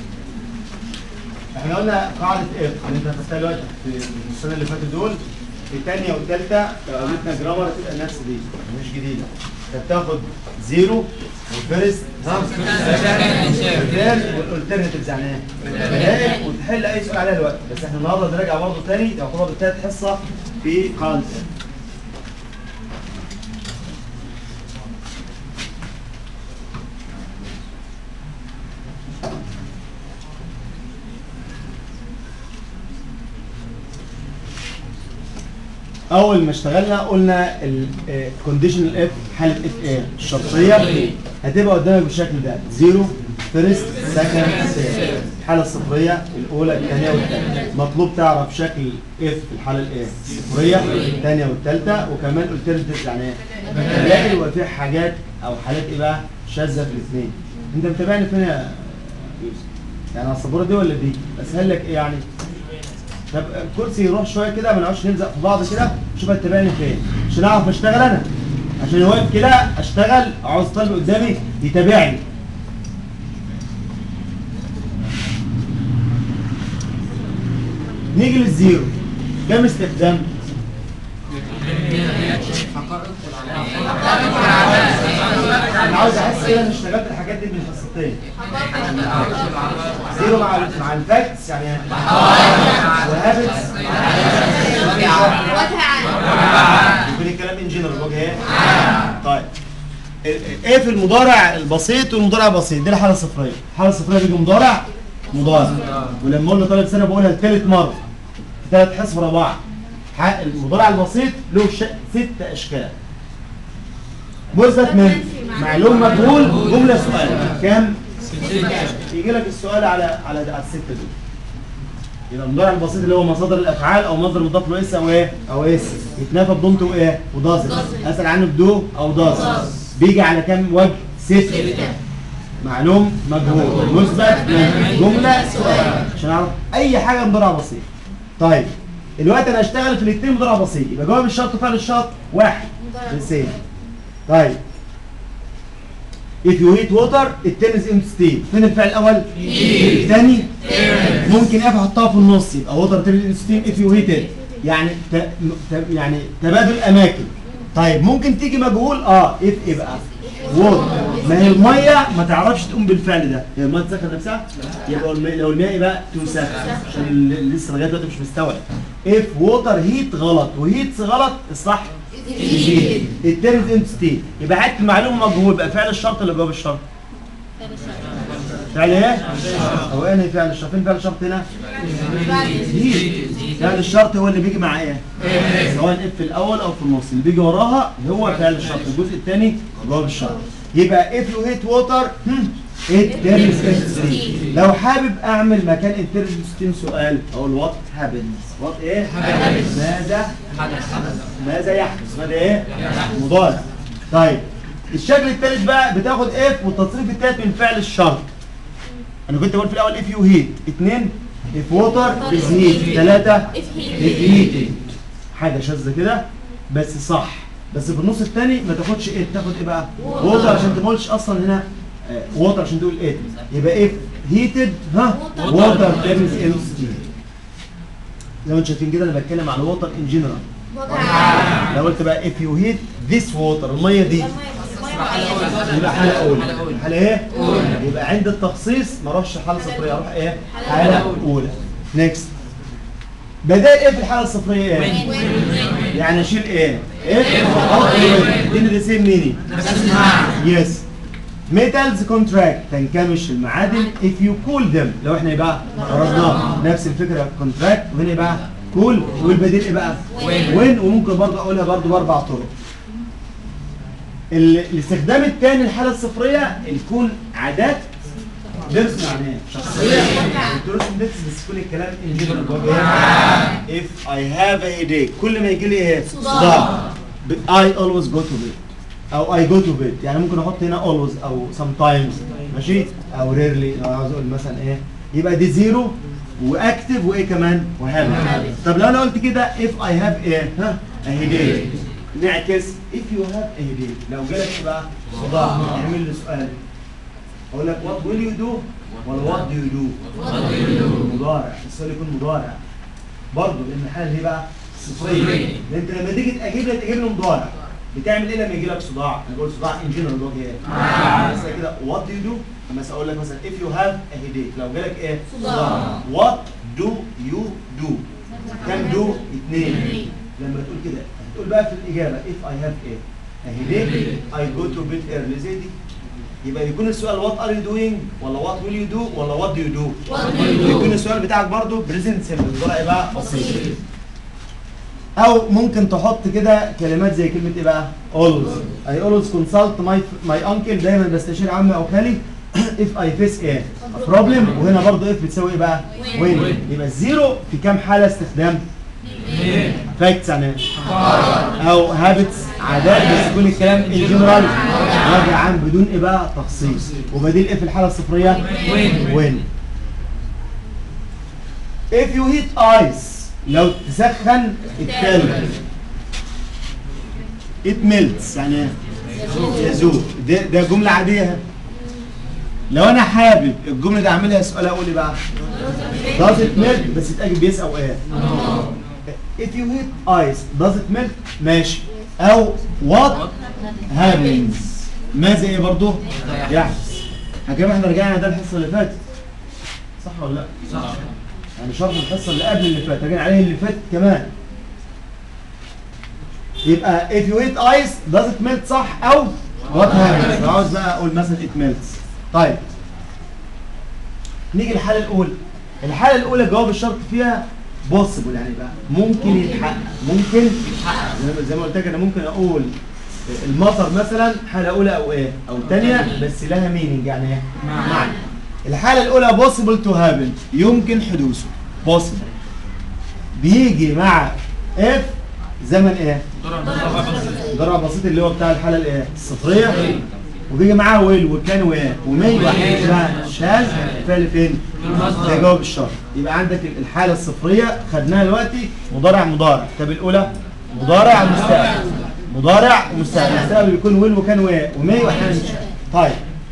احنا قلنا قاعدة اف اللي انت خدتها دلوقتي في السنة اللي فاتت دول الثانية والثالثة لو قابلتنا جرامر هتبقى نفس دي مش جديدة انت بتاخد زيرو والفيرست ها والالترناتيفز يعني ايه؟ بدائل وتحل اي سؤال عليها دلوقتي بس احنا النهارده بنراجع برضه تاني يعتبر التالت حصة في قاعدة اف اول ما اشتغلنا قلنا الكونديشنال اف حاله اف ايه الشرطيه هتبقى قدامك بالشكل ده زيرو فيرست سكند ثيرد الحاله الصفريه الاولى الثانيه والثالثه مطلوب تعرف شكل اف في الحاله الايه الصفريه الثانيه والثالثه وكمان الترنتيف يعني ايه تلاقي يبقى في حاجات او حالات ايه بقى شاذه في الاثنين انت متابعني فين يا يوسف يعني على السبوره دي ولا دي اسهل لك ايه يعني طب الكرسي يروح شويه كده ما نقعدش نلزق في بعض كده شوف هتتابعني فين عشان اعرف اشتغل انا عشان واقف كده اشتغل عاوز طالب قدامي يتابعني نيجي للزيرو كم استخدام؟ انا عاوز احس كده اني اشتغلت الحاجات دي من حصتين زيرو مع مع الفاكتس يعني وهابتس وجه عام يكون الكلام ان جنرال وجه ايه؟ طيب ال- ايه في المضارع البسيط والمضارع البسيط دي الحاله الصفريه الحاله الصفريه بيجي مضارع مضارع ولما اقول لطالب سنه بقولها لثالث مره في ثلاث حصص ورا بعض ح- المضارع البسيط له ش... ست اشكال مثبت من معلوم مجهول جمله سؤال كام؟ يجي لك السؤال على على على السته دول يبقى المضارع البسيط اللي هو مصادر الافعال او مصدر مضاف له اس او ايه او اس يتنافى بدونت وايه وداز اسال عنه بدو او داز بيجي على كام وجه ست معلوم مجهول مثبت من جمله سؤال عشان اعرف اي حاجه مضارع بسيط طيب دلوقتي انا هشتغل في الاثنين مضارع بسيط يبقى جواب الشرط وفعل الشرط واحد سيم طيب If you heat water it turns into steam فين الفعل الأول؟ الثاني ممكن اف احطها في النص يبقى water turns into steam if you heat it يعني ت... ت... يعني تبادل أماكن طيب ممكن تيجي مجهول اه if يبقى water ما هي المية ما تعرفش تقوم بالفعل ده هي المية تسخن نفسها يبقى الماء لو الماء يبقى تسخن عشان ال- لسه لغاية دلوقتي مش مستوعب if water heat غلط وهيتس غلط الصح الترز انت ستيت يبقى حته معلومه مجهول بقى فعل الشرط اللي جواب الشرط فعل ايه؟ هو ايه فعل الشرط؟ فين فعل الشرط هنا؟ هي. فعل الشرط هو اللي بيجي مع ايه؟ سواء اف في الاول او في النص اللي بيجي وراها هو فعل الشرط الجزء الثاني جواب الشرط يبقى if you hit water hmm, it turns into steam لو حابب اعمل مكان it turns into steam سؤال اقول what happens what ايه؟ ماذا ماذا يحدث ماذا ايه مضارع طيب الشكل الثالث بقى بتاخد اف والتصريف الثالث من فعل الشرط انا كنت بقول في الاول اف يو هيت اثنين اف ووتر از هيت ثلاثة اف هيتنج حاجة شاذة كده بس صح بس في النص الثاني ما تاخدش ايه تاخد ايه بقى ووتر عشان ما تقولش اصلا هنا ووتر عشان تقول ايه يبقى اف هيتد ها ووتر تيرنز ان ستيم زي ما انتم شايفين كده انا بتكلم عن ووتر ان جنرال وجه عام لو قلت بقى if you heat this water الميه دي يبقى حاله اولى حاله ايه؟ يبقى عند التخصيص ما اروحش حاله صفريه اروح ايه؟ حاله اولى نيكست بدائل ايه في الحاله الصفريه ايه؟ يعني اشيل ايه؟ ايه؟ احط ايه؟ اديني ذا سيم مينينج يس ميتالز كونتراكت تنكمش المعادن if you cool them لو احنا يبقى فرضناها نفس الفكره كونتراكت وهنا يبقى كول والبديل ايه بقى؟ وين وممكن برضه اقولها برضه باربع طرق ال- الاستخدام الثاني الحاله الصفريه يكون عادات بيرسون يعني ايه؟ شخصيه قلت له سندكس بس كل الكلام ان جنرال if I have a headache كل ما يجي لي ايه؟ صداع ب- I always go to bed او I go to bed يعني ممكن احط هنا always او sometimes ماشي او rarely لو عاوز اقول مثلا ايه يبقى دي زيرو واكتف وايه كمان وهاب طب لو انا قلت كده if I have ايه ها a headache نعكس if you have a headache لو جالك إيه بقى صداع اعمل لي سؤال اقول لك what will you do ولا what do you do مضارع السؤال يكون مضارع برضه لان الحاله دي بقى صفريه صفرية. لان انت لما تيجي تجيب لي تجيب لي مضارع بتعمل ايه لما يجي لك صداع؟ انا بقول صداع ان جنرال اللي هو ايه؟ مثلا كده وات دو يو دو؟ لما اقول لك مثلا if you have a headache لو جالك ايه؟ صداع. وات دو يو دو؟ كام دو؟ اثنين لما تقول كده تقول بقى في الاجابه if I have a a headache I go to bed early زي دي يبقى يكون السؤال what are you doing ولا what will you do ولا what do you do؟ What do you do؟ يكون السؤال بتاعك برضو بريزنت سيمبل مضارع ايه بقى؟ بسيط او ممكن تحط كده كلمات زي كلمه ايه بقى always I always consult my my uncle دايما بستشير عمي او خالي if I face a a problem وهنا برضو if بتساوي ايه بقى When. when يبقى الزيرو في كام حاله استخدام فاكتس يعني إيه؟ او هابتس عادات بس يكون الكلام الجنرال راجع عام بدون ايه بقى تخصيص وبديل ايه في الحاله الصفريه When. when if you heat ice لو تسخن التلج it melts يعني ايه؟ يذوب ده ده جمله عاديه لو انا حابب الجمله دي اعملها سؤال اقول ايه بقى does it melt بس يتأكد بيسأل ايه if you heat ice does it melt ماشي او what happens ماذا ايه برضو يحدث حكام احنا رجعنا ده الحصه اللي فاتت صح ولا لا صح يعني شرط الحصه اللي قبل اللي فاتت رجعنا عليه اللي فات كمان يبقى if you eat ice does it melt صح او what happens لو عاوز بقى اقول مثلا it melts طيب نيجي الحاله الاولى الحاله الاولى جواب الشرط فيها possible يعني بقى ممكن يتحقق ممكن يتحقق زي ما- زي ما قلت لك انا ممكن اقول المطر مثلا حاله اولى او ايه او ثانيه بس لها مينينج يعني ايه معنى الحاله الاولى possible to happen يمكن حدوثه possible بيجي مع if زمن ايه ضرب بسيط اللي هو بتاع الحاله الايه الصفريه وبيجي معاه ويل وكان وايه ومي واحد اسمها شاذ فعل فين ده جواب الشرط يبقى عندك الحاله الصفريه خدناها دلوقتي مضارع مضارع طب الاولى مضارع مستقبل مضارع ومستقبل المستقبل بيكون ويل وكان وايه ومي واحيانا شاذ طيب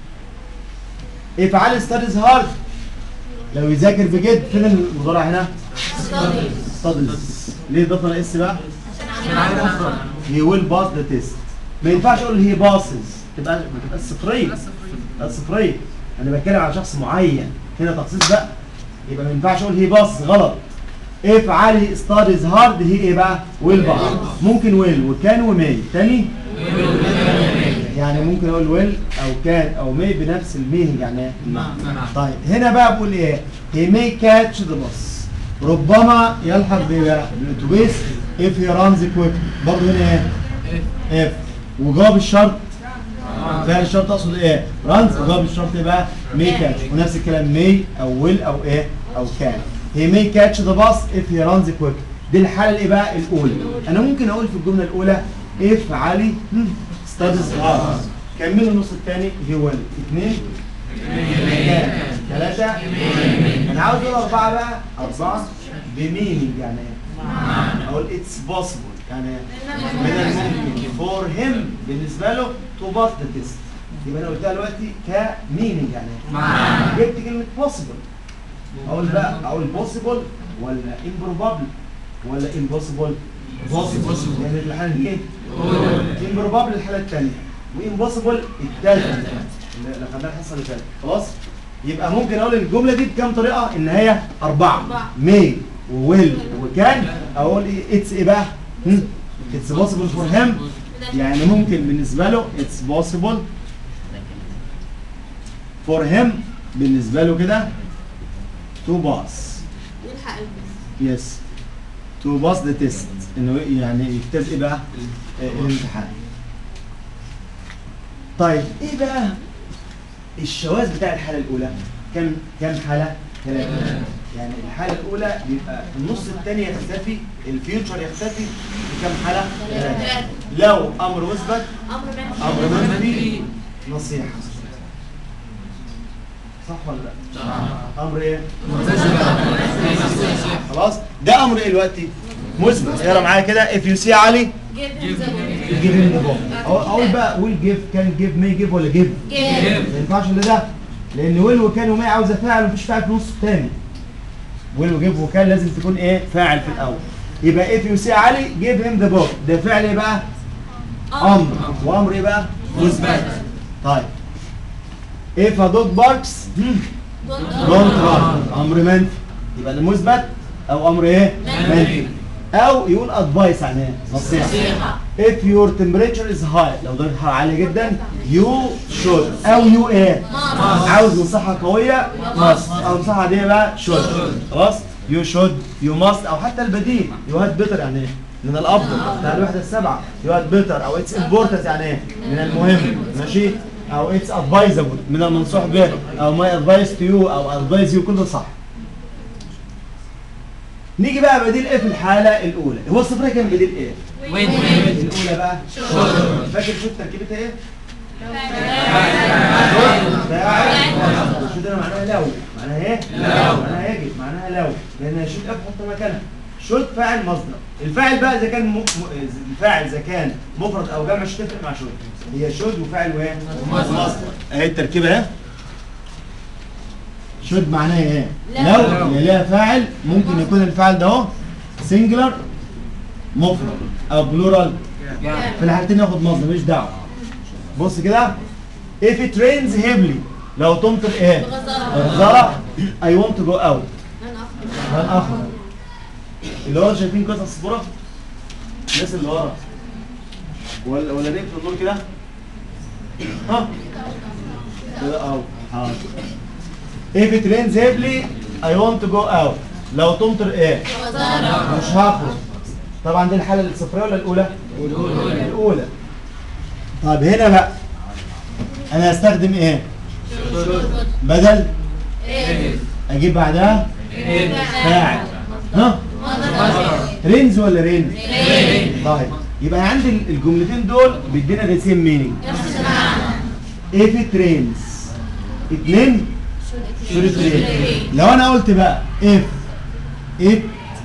افعال ستاديز هارد لو يذاكر بجد فين المضارع هنا ستاديز ليه ضفنا اس بقى هي ويل باس ذا تيست ما ينفعش اقول هي باسز تبقى تبقى صفريه تبقى صفريه انا بتكلم على شخص معين هنا تخصيص بقى يبقى ما ينفعش اقول هي باس غلط اف علي ستاديز هارد هي ايه بقى ويل باس ممكن ويل وكان ومي تاني يعني ممكن اقول ويل او كان او مي بنفس المينج يعني إيه؟ طيب هنا بقى بقول ايه he may catch the bus ربما يلحق بإيه بقى؟ بالاتوبيس if he runs quick برضه هنا ايه if وجواب الشرط فعل الشرط اقصد ايه runs وجواب الشرط ايه بقى may catch ونفس الكلام may او will او ايه او can he may catch the bus if he runs quick دي الحالة الايه بقى الاولى انا ممكن اقول في الجملة الاولى if علي hmm, studies hard كملوا النص الثاني he will اثنين ثلاثة أنا عاوز أقول أربعة بقى أربعة بمينينج يعني إيه؟ أقول it's possible يعني إيه؟ من الممكن for him بالنسبة له to pass the test يبقى أنا قلتها دلوقتي كمينينج يعني إيه؟ جبت كلمة possible أقول بقى أقول possible ولا improbable ولا impossible possible يعني الحالة دي إيه؟ improbable الحالة الثانية وimpossible الثالثة اللي خدناها الحصه اللي فاتت خلاص يبقى ممكن اقول الجمله دي بكام طريقه ان هي اربعه أربعة. مي وويل وكان اقول اتس ايه بقى اتس بوسيبل فور هيم يعني ممكن بالنسبه له اتس بوسيبل فور هيم بالنسبه له كده تو باس يلحق البس يس تو باس ذا تيست انه يعني يجتاز ايه بقى آه، الامتحان طيب ايه بقى الشواذ بتاع الحاله الاولى كم كم حاله ثلاثه يعني الحاله الاولى بيبقى النص الثاني يختفي الفيوتشر يختفي في كم حاله ثلاثه لو امر مثبت امر منفي امر منفي نصيحه صح ولا لا امر ايه خلاص ده امر ايه دلوقتي مثبت اقرا معايا كده if you see علي give him the give him the book أقول- اقول بقى will give can give may give ولا give give ما ينفعش الا ده لان ويل وكان وما عاوزه فاعل مفيش فاعل في النص الثاني ويل وجيف وكان لازم تكون ايه فاعل في الاول يبقى if you see علي give him the book ده فعل ايه بقى امر وامر ايه بقى مثبت طيب if a dog barks hmm, don't run امر منفي يبقى المثبت او امر ايه منفي او يقول advice يعني ايه نصيحه نصيحة if your temperature is high لو درجة الحرارة عالية جدا you should أو you ايه must. عاوز نصيحة قوية must أو نصيحة عادية بقى should خلاص you should you must أو حتى البديل you had better يعني ايه من الأفضل بتاع الوحدة السبعة you had better أو it's important يعني ايه من المهم ماشي أو it's advisable من المنصوح به أو my advice to you أو advise you كله صح نيجي بقى بديل ايه في الحالة الأولى هو الصفر كان بديل ايه؟ وين الأولى بقى Should. فاكر شو تركيبتها ايه؟ فاعل. فاعل شو ده معناها لو معناها ايه؟ لو معناها يجب معناها لو لان شوت اف حط مكانها شوت فاعل مصدر الفاعل بقى اذا كان م... م... الفاعل اذا كان مفرد او جمع مش تفرق مع شوت هي شوت وفاعل وايه؟ مصدر اهي التركيبه اهي شوت معناها ايه؟ لا. لو اللي ليها فاعل ممكن يكون الفاعل ده اهو سنجلر مفرد او بلورال في الحالتين ياخد مصدر مش دعوه بص كده if it rains heavily لو تمطر ايه بغزارة. غزارة I want to go out من أخطأ. من اخر اللي هو شايفين قصص الصورة الناس اللي ورا ولا ولا نقفل النور كده ها كده اه حاضر if it rains heavily I want to go out لو تمطر ايه بغزارة. مش هخرج طبعا دي الحالة الصفرية ولا الأولى؟ الأولى الأولى طب هنا بقى أنا هستخدم إيه؟ بدل إيه. أجيب بعدها فاعل ها؟ مصدر. رينز ولا رينز؟ رين. طيب يبقى عندي الجملتين دول بيدينا ذا سيم مينينج نفس المعنى. if it rains اتنين should it rain لو أنا قلت بقى if it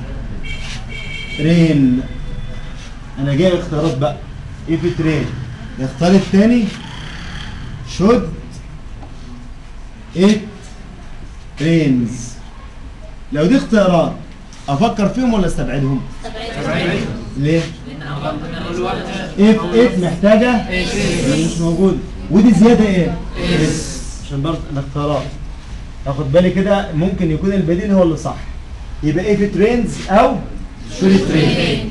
rain أنا جاي اختيارات بقى if it rain الاختيار التاني should it rains لو دي اختيارات افكر فيهم ولا استبعدهم تبعيد. ليه اف اف محتاجه مش موجود ودي زياده ايه اس عشان برضه الاختيارات اخد بالي كده ممكن يكون البديل هو اللي صح يبقى اف ترينز او شوري ترين رين.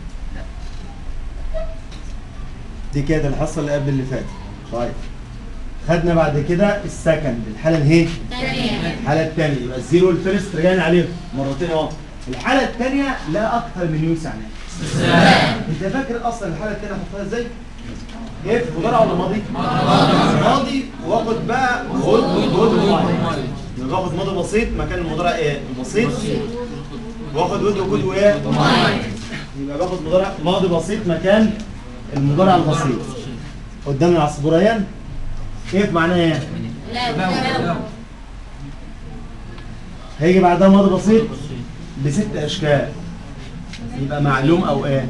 دي كده الحصه اللي قبل اللي فاتت طيب خدنا بعد كده السكند الحاله الايه ثانية. الحاله الثانيه يبقى الزيرو والفيرست رجعنا عليهم مرتين اهو الحاله الثانيه لا اكثر من يوز يعني انت فاكر اصلا الحاله الثانيه حطها ازاي؟ ايه مضارع ولا ماضي؟ ماضي واخد بقى خد خد ماضي يبقى باخد ماضي بسيط مكان المضارع ايه؟ البسيط واخد ود وجود وايه؟ يبقى باخد مضارع ماضي بسيط مكان المضارع البسيط قدامنا العصفوريان كيف معناه ايه؟ لا. لا. هيجي بعدها ماضي بسيط بست اشكال يبقى معلوم او ايه؟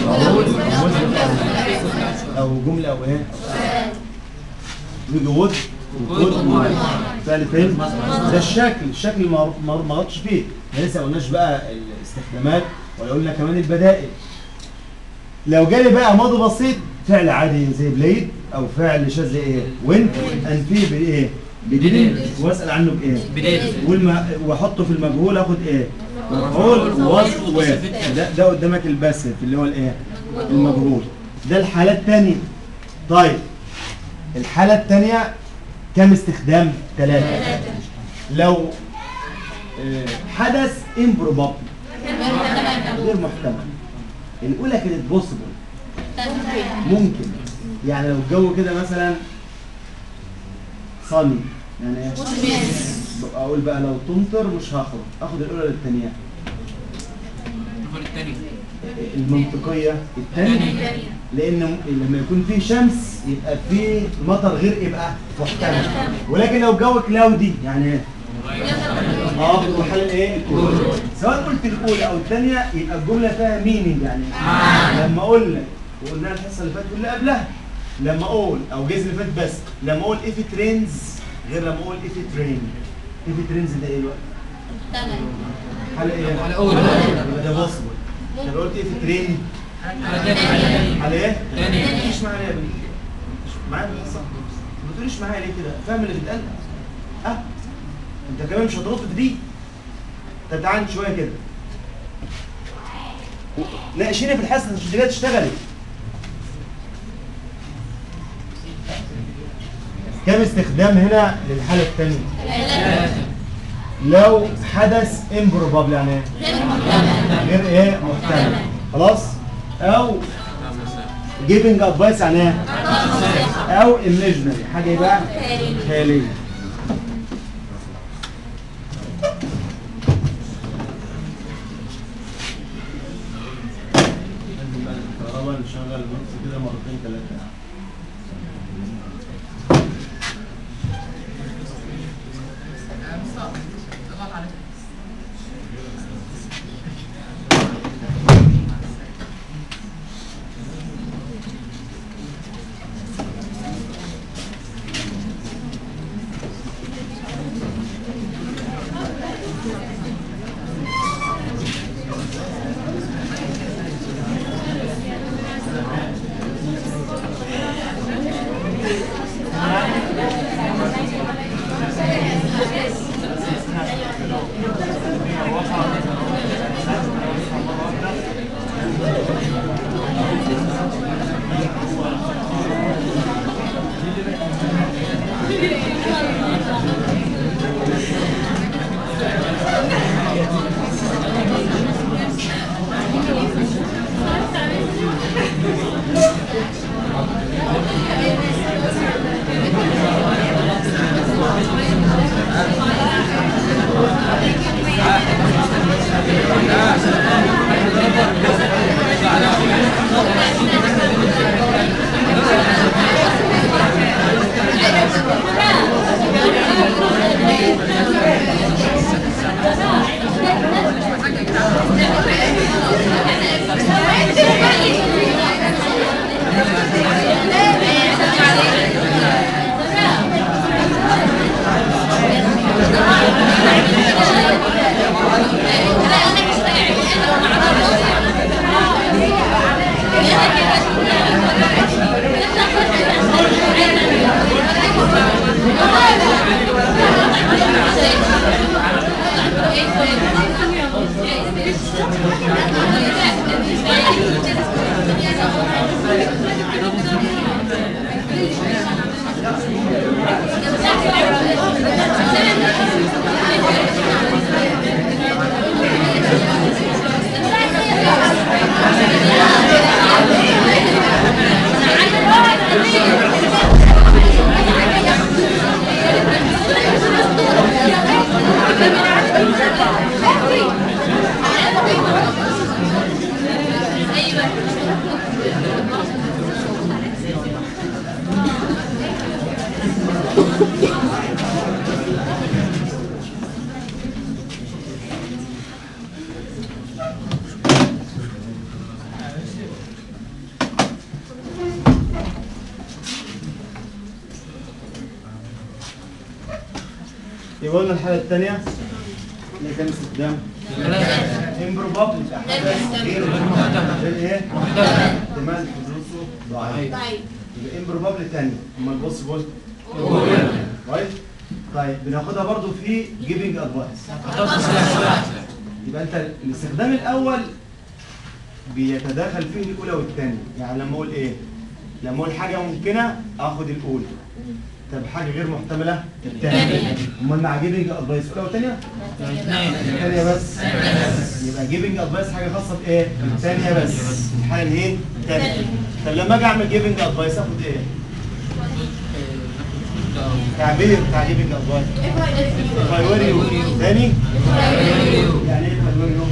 او جمله او ايه؟ يجي وود وود فعل فين؟ ده الشكل الشكل ما ما ما غلطش فيه احنا لسه ما قلناش بقى الاستخدامات ولا قلنا كمان البدائل لو جالي بقى ماضي بسيط فعل عادي زي بليد او فعل شاذ زي ايه؟ وين انفيه بايه؟ بدليل واسال عنه بايه؟ بداية والم... واحطه في المجهول اخد ايه؟ مفعول وصف و ده ده قدامك الباسف اللي هو الايه؟ المجهول ده الحالة الثانية طيب الحالة الثانية كم استخدام؟ ثلاثة لو آه، حدث improbable غير محتمل الأولى كانت possible ممكن يعني لو الجو كده مثلا صني يعني ايه؟ اقول بقى لو تمطر مش هاخد اخد الاولى للثانيه ناخد التاني المنطقيه الثانيه لان م- لما يكون في شمس يبقى في مطر غير يبقى محتمل ولكن لو جو كلاودي يعني ايه اه بتبقى حل ايه الاولى سواء قلت الاولى او الثانيه يبقى الجمله فيها مينينج يعني لما اقول لك وقلناها الحصه اللي فاتت واللي قبلها لما اقول او جايز اللي فات بس لما اقول اف ترينز غير لما اقول اف ترين اف ترينز ده ايه الوقت حاله ايه حالة أولى. يبقى ده بوسيبل طب قلت اف ترين حالة تاني على ايه تاني. ما تقوليش معايا يا بني معايا في الحصه ما تقوليش معايا ليه كده فاهم اللي بيتقال اه انت كمان مش هترد في دي طب تعالى شويه كده ناقشيني في الحصه مش جايه تشتغلي كم استخدام هنا للحاله الثانيه لو حدث امبروبابل يعني ايه غير ايه محتمل خلاص او جيفنج ادفايس يعني ايه او imaginary حاجه بقى خياليه الكهرباء نشغل النص كده مرتين ثلاثه يبقى قلنا الحالة الثانية اللي كان استخدام امبروبابل غير غير ايه؟ احتمال حدوثه ضعيف يبقى امبروبابل تاني اما تبص بص رايت طيب بناخدها برضو في جيفنج ادفايس يبقى انت الاستخدام الاول بيتداخل فيه الاولى والثانيه يعني لما اقول ايه لما اقول حاجه ممكنه اخد الاولى طب حاجه غير محتمله الثانيه امال مع جيفنج ادفايس اولى والثانيه الثانيه بس يبقى جيفنج ادفايس حاجه خاصه بايه الثانيه بس الحاله اللي هي الثانيه طب لما اجي اعمل جيفنج ادفايس اخد ايه تعبير بتاع جيفنج ادفايس فايوريو تاني يعني ايه فايوريو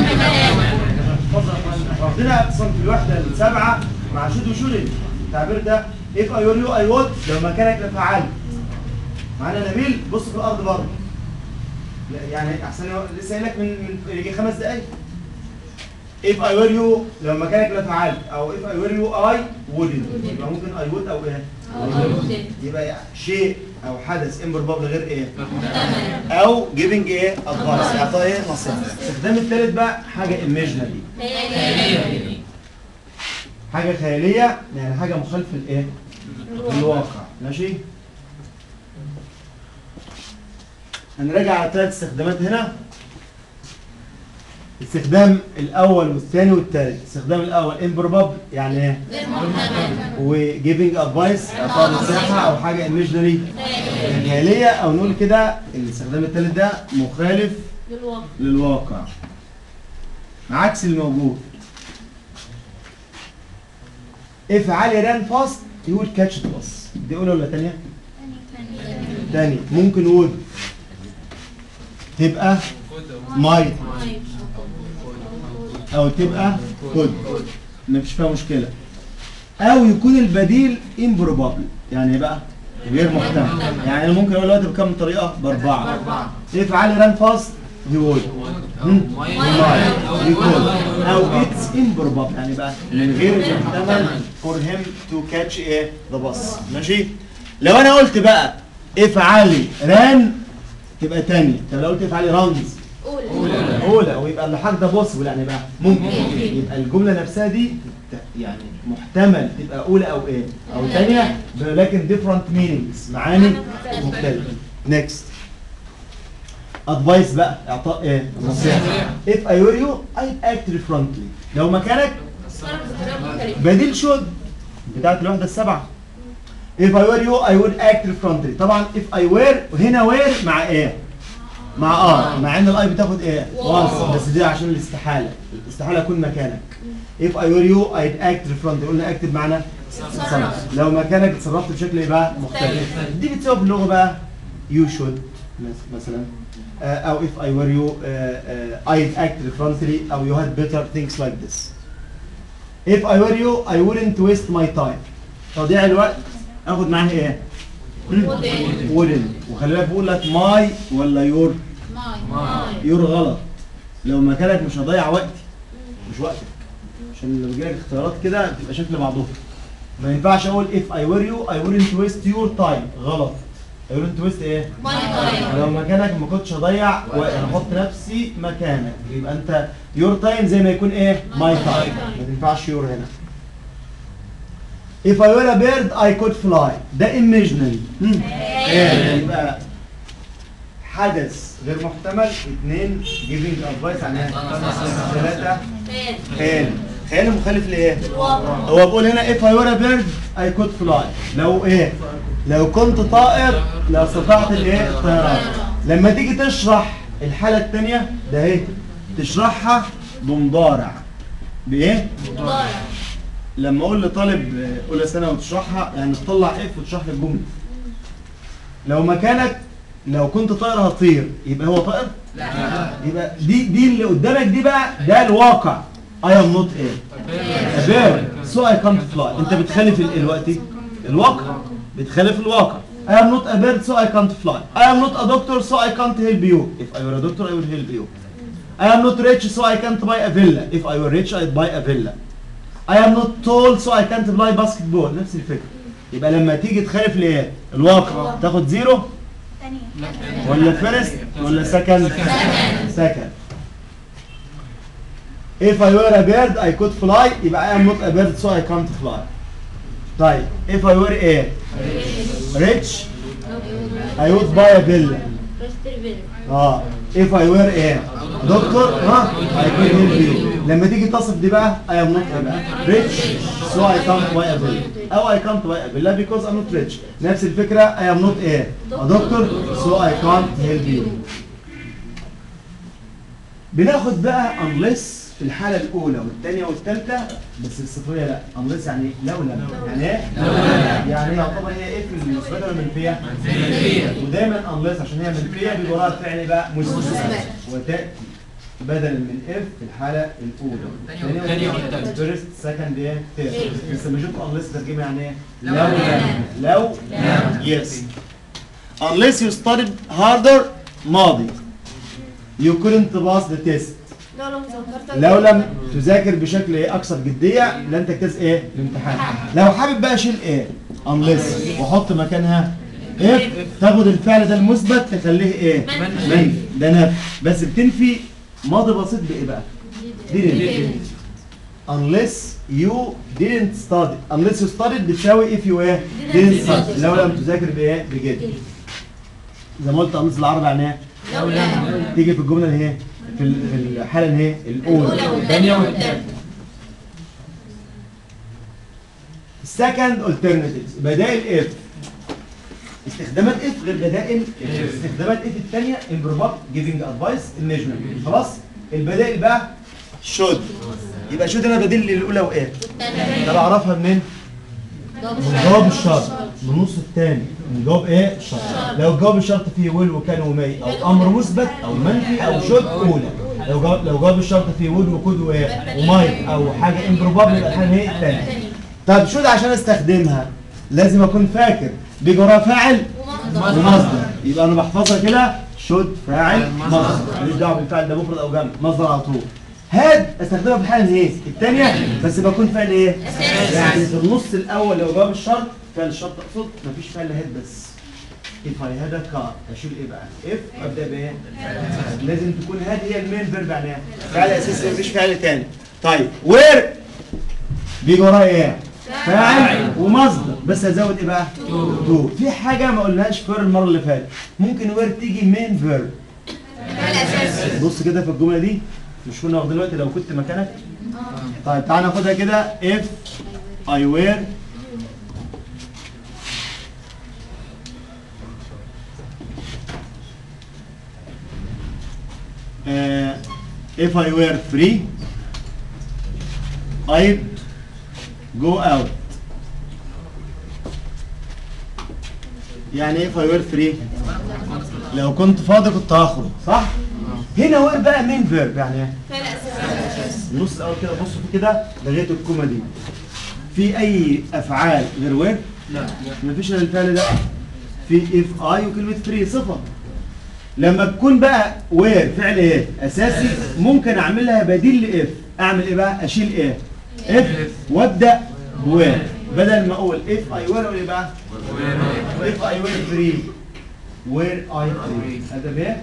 ربنا اقسم في الوحده السبعه مع شد وشد التعبير ده اف اي يو اي وود لو مكانك لفعلت معانا نبيل بص في الارض برضه لا، يعني احسن لسه قايل لك من من يجي خمس دقايق if I were you لو مكانك لفعلت او if I were you I wouldn't يبقى ممكن I would او ايه يبقى شيء او حدث امبربابل غير ايه او giving ايه advice اعطاء ايه نصيحه الاستخدام الثالث بقى حاجه imaginary حاجه خياليه يعني حاجه مخالفه لايه للواقع ماشي هنراجع على ثلاث استخدامات هنا الاستخدام الاول والثاني والثالث الاستخدام الاول improbable يعني ايه وجيفنج ادفايس اعطاء نصيحه او حاجه ايميجنري خياليه او نقول كده الاستخدام الثالث ده مخالف للواقع عكس الموجود if علي ران فاست يقول كاتش باص دي اولى ولا ثانيه؟ ثانيه ممكن وود تبقى مايت او تبقى كود مفيش فيها مشكله او يكون البديل improbable يعني إيه بقى غير محتمل يعني انا ممكن اقول دلوقتي بكم طريقه باربعه if علي ران فاست he would هم؟ might he could او it's improbable يعني بقى من غير محتمل for him to catch ايه the bus ماشي لو انا قلت بقى if علي ران تبقى تانية طب لو قلت if علي رانز اولى ويبقى اللحاق ده بوسبل يعني بقى ممكن يبقى الجمله نفسها دي ت- يعني محتمل تبقى اولى او ايه او ثانيه ولكن different meanings معاني مختلفه next advice بقى اعطاء ايه نصيحه if I were you I'd act differently لو مكانك بديل should بتاعت الوحده السبعه if I were you I would act differently طبعا if I were هنا were مع ايه مع اه مع ان الاي بتاخد ايه once بس دي عشان الاستحاله الاستحاله اكون مكانك if I were you I'd act differently قلنا اكتب معنا تصرف لو مكانك اتصرفت بشكل ايه بقى مختلف دي بتساوي في اللغه بقى you should مس- مثلا آه، او if I were you آه، آه، I'd act differently او you had better things like this if I were you I wouldn't waste my time تضييع الوقت اخد معاه ايه wouldn't وخلي بالك بقول لك my ولا your يور غلط لو مكانك مش هضيع وقتي مش وقتك عشان لو جالك اختيارات كده بتبقى شكل بعضهم ما ينفعش اقول if I were you I wouldn't waste your time غلط I wouldn't waste ايه لو مكانك ما كنتش هضيع وقت انا احط نفسي مكانك يبقى انت your time زي ما يكون ايه my time ما تنفعش your هنا if I were a bird I could fly ده imaginary هم. إيه، يبقى حدث غير محتمل اثنين giving advice عن ايه؟ ثلاثة خيال خيال مخالف لايه؟ هو بيقول هنا if I were a bird I could fly لو ايه؟ لو كنت طائر لاستطعت الايه؟ الطيران لما تيجي تشرح الحالة الثانية ده ايه؟ تشرحها بمضارع بايه؟ لما اقول لطالب آه، اولى ثانوي وتشرحها يعني تطلع اف وتشرح لي الجمله لو مكانك لو كنت طائر هطير يبقى هو طائر يبقى دي دي اللي قدامك دي بقى ده الواقع I am not ايه a bird so I can't fly انت بتخالف ال- الوقتي الواقع بتخالف الواقع I am not a bird so I can't fly I am not a doctor so I can't help you if I were a doctor I would help you I am not rich so I can't buy a villa if I were rich I'd buy a villa I am not tall so I can't play basketball نفس الفكرة يبقى لما تيجي تخالف الايه الواقع تاخد زيرو ولا فيرست ولا سكند سكند If I were a bird I could fly يبقى I am not a bird so I can't fly طيب if I were a rich I would buy a villa اه if I were a doctor ها I could help you لما تيجي تصف دي بقى I am not a بقى rich so I can't buy a villa او I can't buy a villa because I'm not rich نفس الفكرة I am not a, a doctor so I can't help you بناخد بقى unless في الحالة الأولى والثانية والثالثة بس الصفرية لا unless يعني لو لم يعني ايه؟ يعني يعتبر هي ايه في المثبتة ولا المنفية؟ ودايما unless عشان هي منفية بيبقى وراها الفعل ايه بقى مثبت وتأتي بدلا من اف في الحالة الأولى والثانية والثالثة. فيرست سكند ايه؟ ثيرد بس لما جبت unless ترجمة يعني ايه؟ لو لو لم. لو يس unless you studied harder ماضي you couldn't pass the test لو لم ذكرت لو لم تذاكر بشكل ايه اكثر جديه لن تجتاز ايه الامتحان لو حابب بقى اشيل ايه unless واحط مكانها ايه تاخد الفعل ده المثبت تخليه ايه منفي. منفي ده نفي بس بتنفي ماضي بسيط بايه بقى didn't unless you didn't study unless you studied بتساوي if you ايه didn't study لو لم تذاكر بايه بجد زي ما قلت unless العربي يعني ايه لو لم تيجي في الجمله اللي هي في ال- في الحاله اللي هي الأولى الاولى والثانية والثالثة second alternatives بدائل اف استخدامات اف غير بدائل F. استخدامات اف الثانيه improper giving advice الميجمنت خلاص البدائل بقى should يبقى should انا بديل للاولى وايه طب اعرفها منين من جواب الشرط من النص الثاني من جواب ايه الشرط لو جواب الشرط فيه will وكان ومي او امر مثبت او منفي او should اولى لو جواب لو جواب الشرط فيه will وكود وايه وماي او حاجه improper يبقى الحاله هي الثانيه طب شو ده عشان استخدمها لازم اكون فاكر بيجي وراها فاعل ومصدر يبقى انا بحفظها كده شود فاعل مصدر ماليش دعوه بالفعل ده مفرد او جمع مصدر على طول هاد استخدمها في الحاله ايه الثانيه بس بكون فعل ايه يعني في النص الاول لو جواب الشرط فعل الشرط اقصد مفيش فعل هاد بس if I had a car اشيل ايه بقى if ابدا بايه لازم تكون هاد هي المين فيرب يعني فعل اساسي مفيش فعل تاني طيب وير بيجي وراها ايه فاعل ومصدر بس هزود ايه بقى تو في حاجه ما قلناهاش فير المره اللي فاتت ممكن وير تيجي مين فيرب الأساسي بص كده في الجمله دي مش كنا واخدين دلوقتي لو كنت مكانك طيب تعالى ناخدها كده if I were uh, if I were free I'd go out يعني ايه if I were free لو كنت فاضي كنت هخرج صح هنا وير بقى مين فيرب يعني ايه فعل أساسي النص الاول كده بصوا في كده لغايه الكومه دي في اي افعال غير وير لا مفيش الا الفعل ده في اف اي وكلمه فري صفه لما تكون بقى وير فعل ايه اساسي ممكن اعملها بديل لاف اعمل ايه بقى اشيل ايه اف وابدا بوير بدل ما اقول اف اي وير اقول ايه بقى اف اي وير فري وير اي فري هذا بايه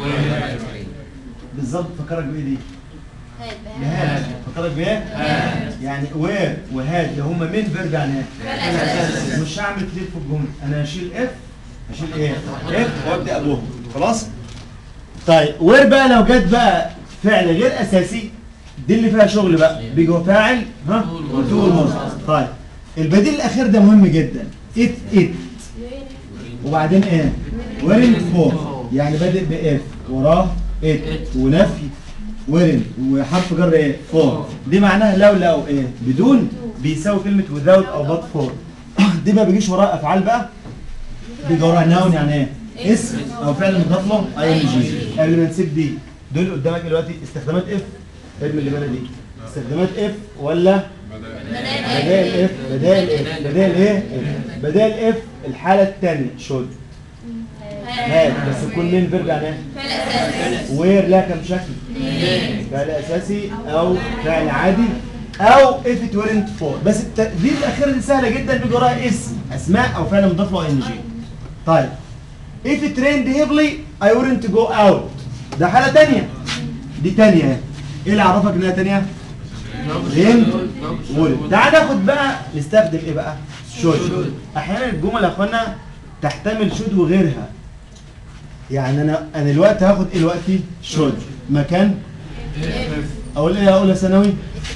بالظبط فكرك بايه دي بهاد فكرك بايه يعني وير وهاد اللي هم مين فيرب يعني ايه مش هعمل كليب في الجمله انا هشيل اف هشيل ايه اف وابدا ابوهم خلاص طيب وير بقى لو جت بقى فعل غير اساسي دي اللي فيها شغل بقى بيجي هو فاعل ها وتقول مصدر طيب البديل الاخير ده مهم جدا ات ات وبعدين ايه ويرن فور يعني بادئ باف وراه ات ونفي ويرن وحرف جر ايه فور دي معناها لو لو ايه بدون بيساوي كلمه without او but for دي ما بيجيش وراها افعال بقى بيجي وراها ناون يعني ايه اسم او فعل مضاف له اي ان جي قبل ما نسيب دي دول قدامك دلوقتي استخدامات اف ارمي اللي بالك دي استخدامات اف ولا بدائل اف بدائل اف بدائل ايه F. بدائل اف الحاله الثانيه شود هاد بس تكون مين فيرب يعني ايه فعل أساسي وير لها كم شكل فعل اساسي او فعل عادي او if it weren't for بس التقدير الاخيره دي سهله جدا بيجي وراها اسم اسماء او فعل مضاف له ان جي طيب if it rained heavily I wouldn't go out ده حاله ثانيه دي ثانيه اهي ايه اللي عرفك انها ثانيه rained would تعال ناخد بقى نستخدم ايه بقى شود احيانا الجمل يا اخوانا تحتمل شود وغيرها يعني انا انا دلوقتي هاخد ايه دلوقتي شود مكان اقول ايه اقول يا ثانوي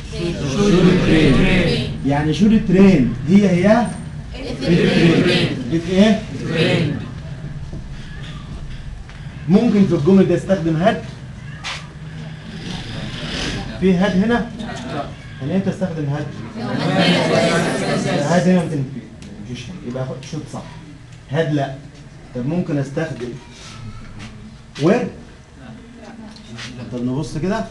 يعني شود ترين هي هي في ايه ممكن في الجمل ده استخدم هاد في هاد هنا انا امتى استخدم هاد هاد هنا ما تنفيش يبقى خد- شوط صح هاد لا طب ممكن استخدم وير طب نبص كده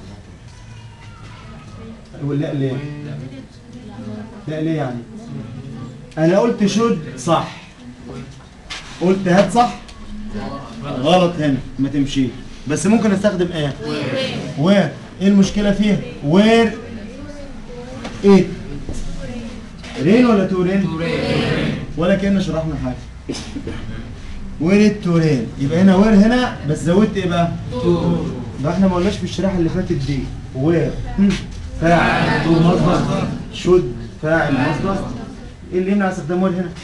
يقول لا ليه لا ليه يعني انا قلت شود صح قلت هات صح غلط هنا ما تمشي بس ممكن استخدم ايه وير ايه المشكله فيها وير ايه رين ولا تو رين ولا كأن شرحنا حاجه وير تو رين يبقى هنا وير هنا بس زودت ايه بقى ده احنا ما قلناش في الشريحه اللي فاتت دي وير هم، فاعل تو مصدر شد فاعل مصدر ايه اللي يمنع استخدام وير هنا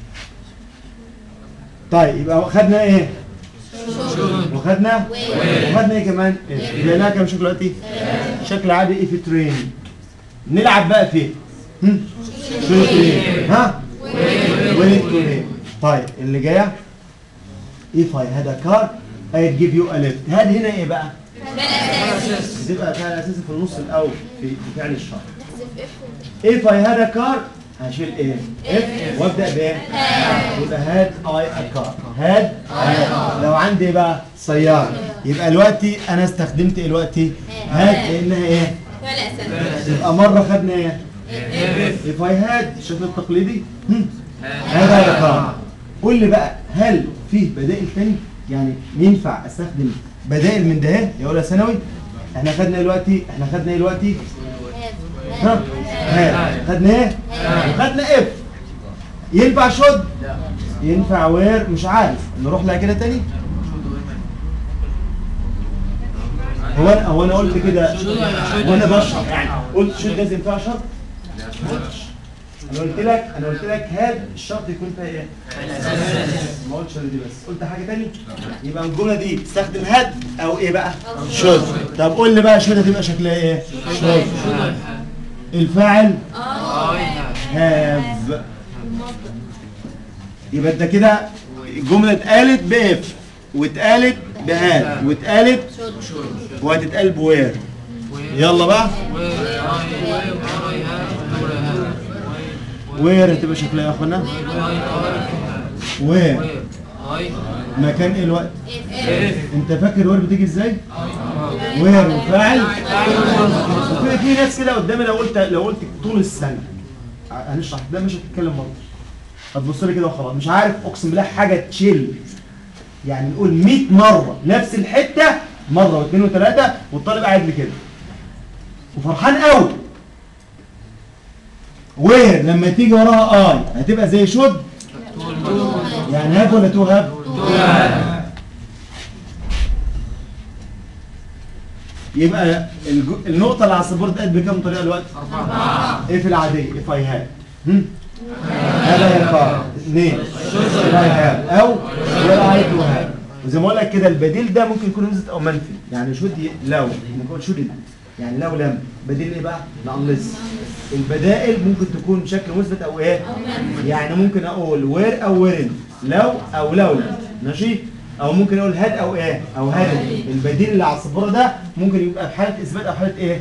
طيب يبقى خدنا ايه وخدنا وخدنا ايه كمان إيه؟ يبقى لها كام شكل دلوقتي شكل عادي ايه في ترين نلعب بقى فيه هم؟ شو ترين ها وين ترين طيب اللي جايه if I had a car I'd give you a lift هذه هنا ايه بقى بتبقى فعل اساسي في النص الاول في في فعل الشرط if I had a car هشيل ايه if وابدا بايه يبقى had I a car had I لو عندي بقى سياره يبقى دلوقتي انا استخدمت ايه دلوقتي had لانها ايه يبقى مره خدنا ايه if I had الشكل التقليدي هم، هذا يا كار قول لي بقى هل فيه بدائل تاني يعني ينفع استخدم بدائل من ده يا اولى ثانوي احنا خدنا دلوقتي احنا خدنا ايه دلوقتي ها ها خدنا ايه وخدنا اف ينفع شد ينفع وير مش عارف نروح لها كده تاني هو انا هو انا قلت كده وانا بشرح يعني قلت شد لازم ينفع شرط انا قلت لك انا قلت لك هاد الشرط يكون فيها ايه ما قلتش إلا دي بس قلت حاجه تاني يبقى الجمله دي تستخدم هاد او ايه بقى شد طب قول لي بقى شد هتبقى شكلها ايه شد الفاعل هاف يبقى انت كده الجمله اتقالت باف واتقالت بهاد واتقالت وهتتقال بوير يلا بقى وير هتبقى شكلها يا اخوانا وير مكان ايه الوقت انت فاكر وير بتيجي ازاي وير وفاعل في في ناس كده قدامي لو قلت لو قلت طول السنه هنشرح ده مش هتتكلم برضه هتبص لي كده وخلاص مش عارف اقسم بالله حاجه تشيل يعني نقول 100 مره نفس الحته مره واثنين وثلاثه والطالب قاعد لي كده وفرحان قوي وير لما تيجي وراها اي هتبقى زي شد يعني هاب ولا تو هاب يبقى الج- النقطة اللي على السبورت قد بكام طريقة الوقت؟ أربعة ايه في العادية؟ if I had هم؟ هذا يقال اثنين if I had أو where I to have وزي ما اقول لك كده البديل ده ممكن يكون مثبت أو منفي يعني شد ي- لو ممكن يكون شد يعني لو لم بديل ايه بقى؟ نقلص البدائل ممكن تكون بشكل مثبت أو ايه؟ يعني ممكن أقول وير أو ويرن لو أو لولا ماشي؟ او ممكن اقول هاد او ايه او هاد البديل اللي على السبوره ده ممكن يبقى في حاله اثبات او حاله ايه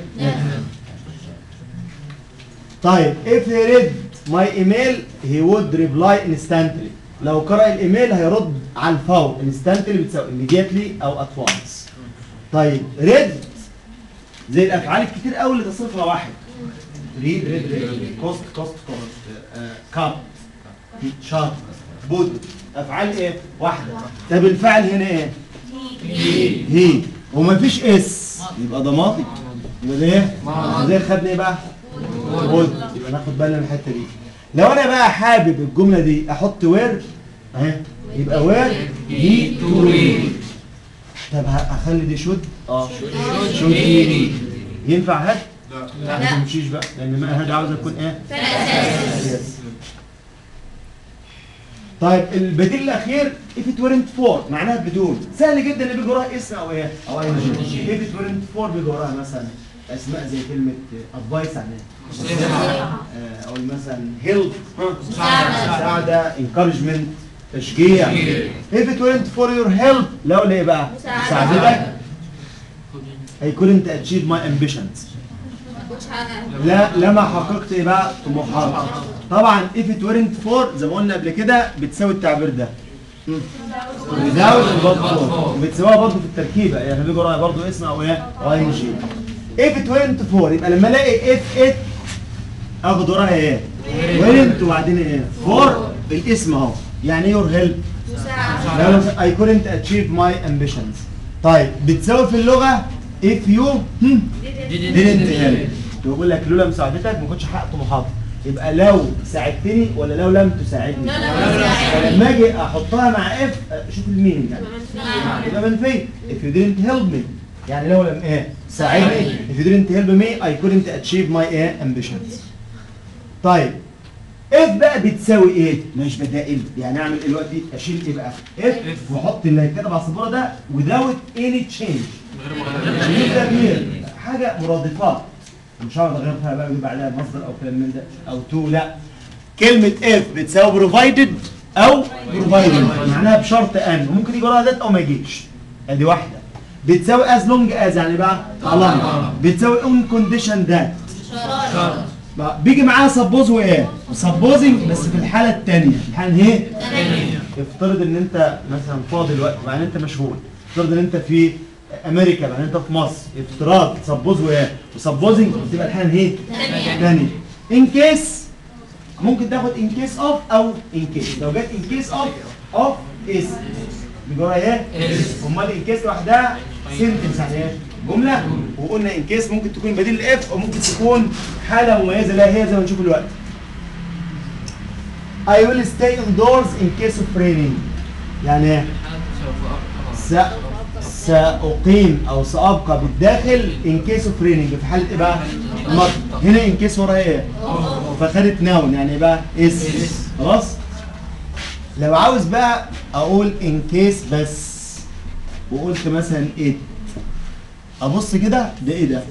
طيب if he read my email he would reply instantly لو قرأ الايميل هيرد على الفور instantly بتساوي immediately او at once طيب read زي الافعال الكتير قوي اللي تصرفها واحد read read read cost cost cost كاب شارب بود افعال ايه واحده طب الفعل هنا ايه هي ومفيش اس يبقى ده ماضي يبقى ده ايه زي خدنا ايه بقى بود يبقى ناخد بالنا من الحته دي لو انا بقى حابب الجمله دي احط وير اهي يبقى وير هي تو ريد طب ه- اخلي دي شود اه شود هي ينفع هاد لا ما تمشيش بقى لان ما هاد عاوزه تكون ايه يس طيب البديل الاخير if it weren't for معناها بدون سهل جدا ان بيجي وراها اسم او ايه او اي if it weren't for بيجي وراها مثلا اسماء زي كلمه advice يعني إيه؟ آه، او مثلا help ها؟ مساعده encouragement تشجيع if it weren't for your help لو ليه بقى مساعدتك I couldn't achieve my ambitions كنتش حقق لا لما حققت ايه بقى طموحات طبعا if it weren't for زي ما قلنا قبل كده بتساوي التعبير ده without برضه for بتساويها برضه في التركيبه يعني بيجي ورايا برضه اسم او ايه او اي مشي if it weren't for يبقى لما الاقي if it اخد وراها ايه weren't وبعدين ايه for الاسم اهو يعني ايه your help مساعدة لو I couldn't achieve my ambitions طيب بتساوي في اللغة if you hmm, didn't help بقول لك لولا مساعدتك ما كنتش حققت طموحاتك يبقى لو ساعدتني ولا لو لم تساعدني لا، لا، مساعد. فلما اجي احطها مع اف شوف المينينج يعني يبقى منفي if you didn't help me يعني لو لم ايه ساعدني if you didn't help me I couldn't achieve my ايه ambitions طيب اف بقى بتساوي ايه مش بدائل يعني اعمل إيه دلوقتي اشيل ايه بقى اف واحط اللي هيتكتب على السبوره ده without any change تغيير تغيير حاجه مرادفات مش هقعد اغير فيها بقى ويجي بعدها مصدر او كلام من ده او تو لا كلمه اف بتساوي بروفايدد او بروفايدد معناها بشرط ان وممكن يجي وراها ذات او ما يجيش ادي واحده بتساوي از لونج از يعني بقى طالما بتساوي اون كونديشن ذات شرط بقى بيجي معاها سبوز وايه سبوزنج بس في الحاله الثانيه الحاله ايه تانية افترض ان انت مثلا فاضي دلوقتي وبعدين انت مشغول افترض ان انت في امريكا بعدين انت في مصر افتراض سبوز وايه وسبوزنج بتبقى الحاله ايه تانية ثانيه ان كيس ممكن تاخد ان كيس اوف او ان كيس لو جت ان كيس اوف اوف اس بيجي ايه امال ان كيس لوحدها سنتنس يعني ايه جمله وقلنا ان كيس ممكن تكون بديل الاف او ممكن تكون حاله مميزه لا هي زي ما نشوف دلوقتي I will stay indoors in case of raining يعني ايه س... سأقيم أو سأبقى بالداخل in case of raining في حالة إيه بقى؟ المطر هنا in case وراها إيه؟ فخدت ناون يعني إيه بقى؟ اس خلاص؟ لو عاوز بقى أقول in case بس وقلت مثلا it أبص كده ده إيه ده؟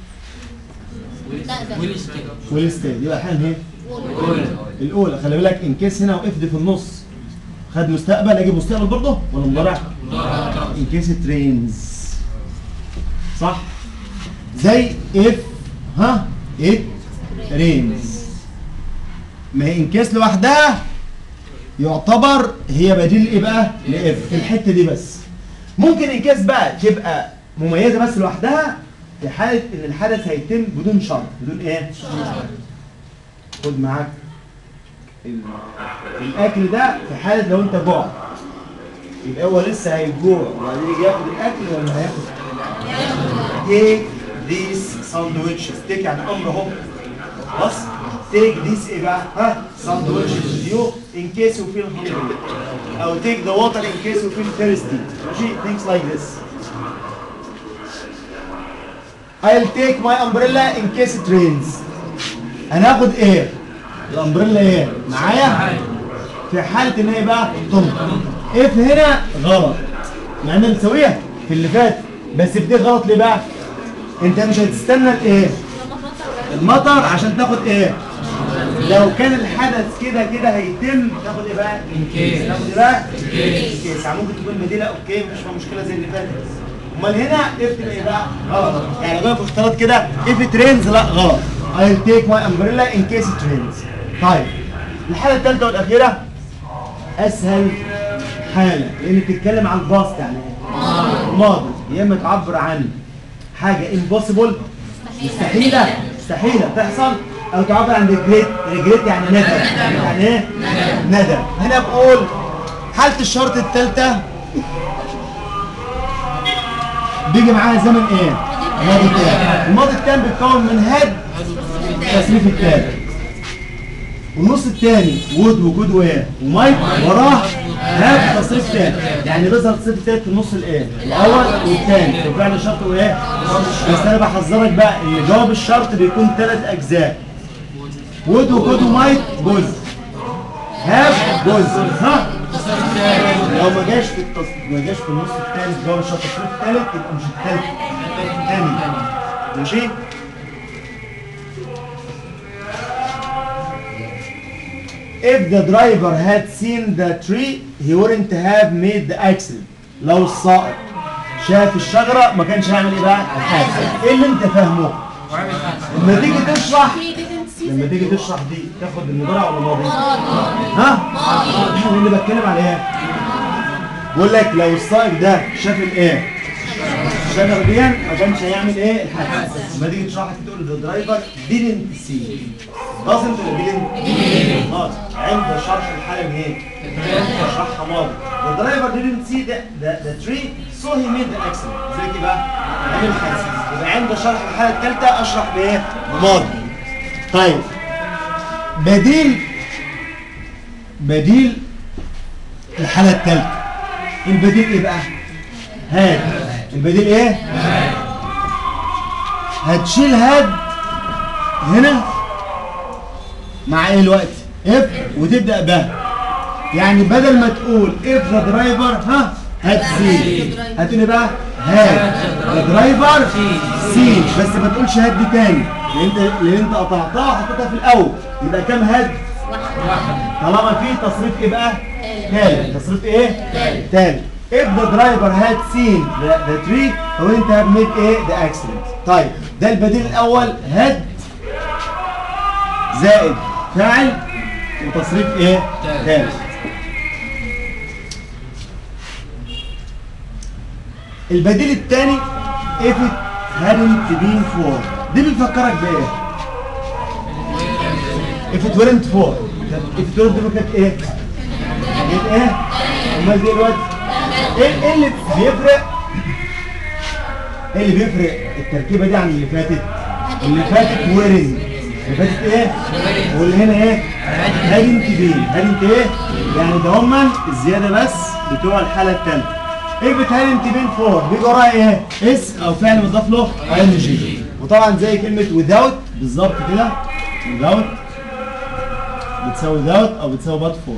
ويل ستي يبقى الحالة إيه؟ الأولى خلي بالك in case هنا وإف دي في النص خد مستقبل أجيب مستقبل برضه ولا مضارع؟ in case it rains صح زي if ها it rains ما هي in case لوحدها يعتبر هي بديل ايه بقى لاف في الحته دي بس ممكن in case بقى تبقى مميزه بس لوحدها في حاله ان الحدث هيتم بدون شرط بدون ايه خد معاك ال- الاكل ده في حاله لو انت جوع يبقى هو لسه هيجوع وبعدين يجي ياخد الاكل ولا هياخد take these sandwiches take يعني امر اهو خلاص take these ايه بقى ها sandwiches you in case you feel hungry او take the water in case you feel thirsty ماشي things like this I'll take my umbrella in case it rains انا هاخد ايه الامبريلا ايه معايا في حاله ان هي بقى تمطر اف هنا غلط مع انها مساويه في اللي فات بس في دي غلط ليه بقى انت مش هتستنى الايه المطر عشان تاخد ايه لو كان الحدث كده كده هيتم تاخد ايه بقى case. تاخد ايه بقى كيس يعني ممكن تكون بديله اوكي مش فيها مشكله زي اللي فاتت امال هنا اف تبقى ايه بقى غلط يعني بقى في اختلاط كده اف ترينز لا غلط I'll take my umbrella in case it rains طيب الحاله الثالثه والاخيره اسهل حاله لان بتتكلم عن الباست يعني ايه ماضي يا اما تعبر عن حاجه impossible مستحيله مستحيله تحصل او تعبر عن ريجريت ريجريت يعني ندم يعني ايه ندم هنا بقول حاله الشرط الثالثه بيجي معاها زمن ايه الماضي التام الماضي التام بيتكون من هاد التصريف الثالث والنص الثاني وود وجود وايه ومايك وراه هاب تصريف ثاني يعني بيظهر التصريف الثالث في النص الايه الاول والثاني وفعل الشرط وايه بس انا بحذرك بقى ان جواب الشرط بيكون ثلاث اجزاء وود وجود ومايك جزء هاب جزء ها لو ما جاش في التص... ما جاش في النص الثالث جواب الشرط التصريف الثالث يبقى مش الثالث الثاني ماشي If the driver had seen the tree, he wouldn't have made the accident. لو السائق شاف الشجرة ما كانش هيعمل ايه بقى؟ الحادثة. ايه اللي انت فاهمه؟ وعمل خمسة لما تيجي تشرح He didn't see لما the تيجي تشرح دي تاخد المضارع ولا الماضي؟ ماضي ها؟ ماضي اللي بتكلم على ايه؟ بقول لك لو السائق ده شاف الايه؟ الشجر دي ما كانش هيعمل ايه؟ الحادث لما تيجي تشرح تقول ذا درايفر didn't see doesn't ولا didn't؟ خلاص عند شرح الحالة من ايه؟ شرحها ماضي the driver didn't see the, the, the tree so he made the accident زي كده بقى عمل حادث يبقى عند شرح الحالة الثالثة اشرح بايه؟ ماضي طيب بديل بديل الحالة الثالثة البديل ايه بقى؟ هاد البديل ايه؟ هتشيل هاد هنا مع ايه الوقت؟ اف وتبدأ به يعني بدل ما تقول اف ذا درايفر ها هتسيل هتقول ايه بقى؟ هاد ذا درايفر سيل بس ما تقولش هاد دي تاني لان انت لان انت قطعتها وحطيتها في الاول يبقى كام هاد؟ طالما في تصريف ايه بقى؟ تالت تصريف ايه؟ تالت if the driver had seen the, the tree هو انت have made ايه the accident طيب ده البديل الاول had زائد فاعل وتصريف ايه؟ تالت. تالت البديل الثاني if it hadn't been for دي بتفكرك بايه؟ if it weren't for if it weren't for كانت ايه؟ كانت ايه؟ امال دي الوقت ايه إيه اللي بيفرق ايه اللي بيفرق التركيبه دي عن اللي فاتت؟ اللي فاتت ويرن اللي فاتت ايه؟ واللي هنا ايه؟ هادنت بين هادنت ايه؟ يعني ده هما الزياده بس بتوع الحاله الثالثه ايه بتهادنت بين فور بيجي وراها ايه؟ اس او فعل مضاف له ان جي وطبعا زي كلمه without بالظبط كده without بتساوي without او بتساوي but for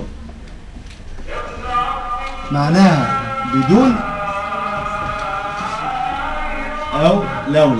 معناها بدون او لولا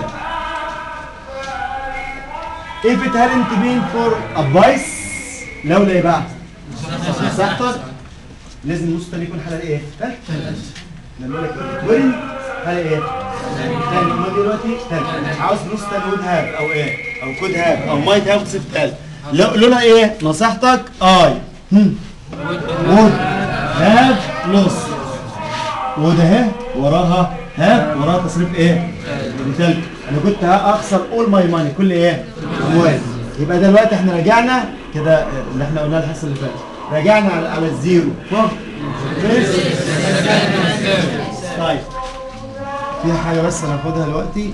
if it hadn't been for advice لولا ايه بقى نصيحتك لازم النص التاني يكون حالة ايه؟ ثالث لما اقول لك وين حالة ايه؟ ثاني ما دلوقتي ثالث عاوز نص تاني would have او ايه؟ او could have او might have تصير ثالث لو- لولا ايه؟ نصيحتك اي هم would have lost وده اهي وراها ها وراها تصريف ايه؟ مثال انا كنت هاخسر اول ماي ماني كل ايه؟ اموال يبقى دلوقتي احنا رجعنا كده اللي احنا قلناه الحصه اللي فاتت رجعنا على, على الزيرو فاهم؟ طيب في حاجه بس انا هاخدها دلوقتي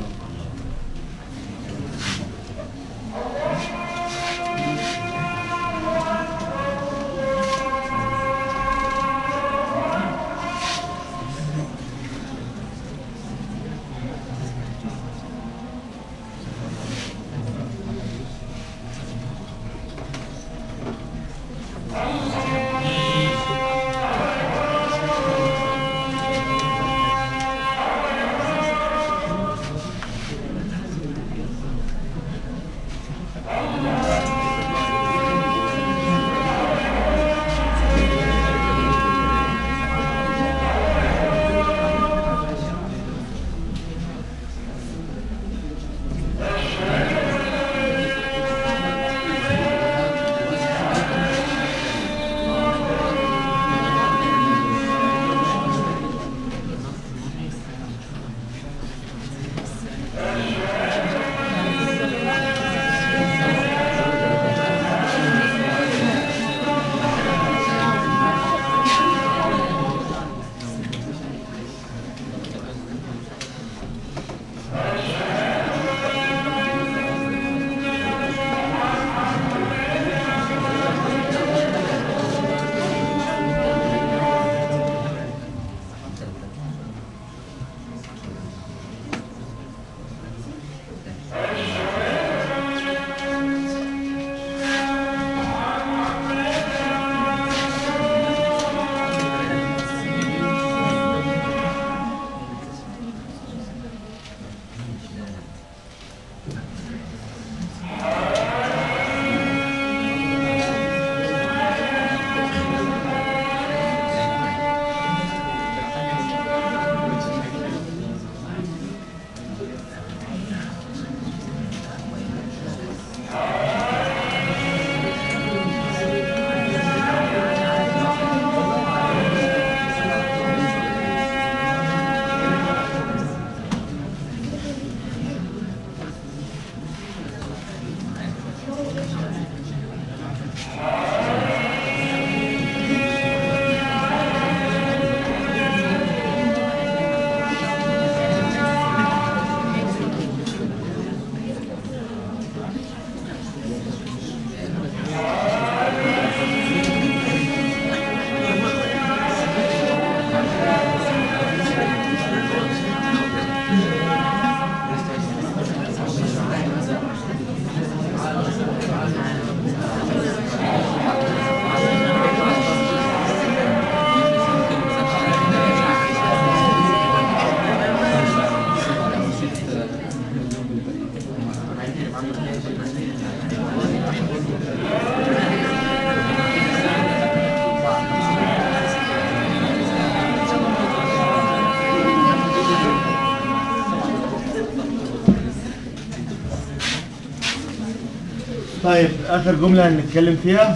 طيب اخر جمله هنتكلم فيها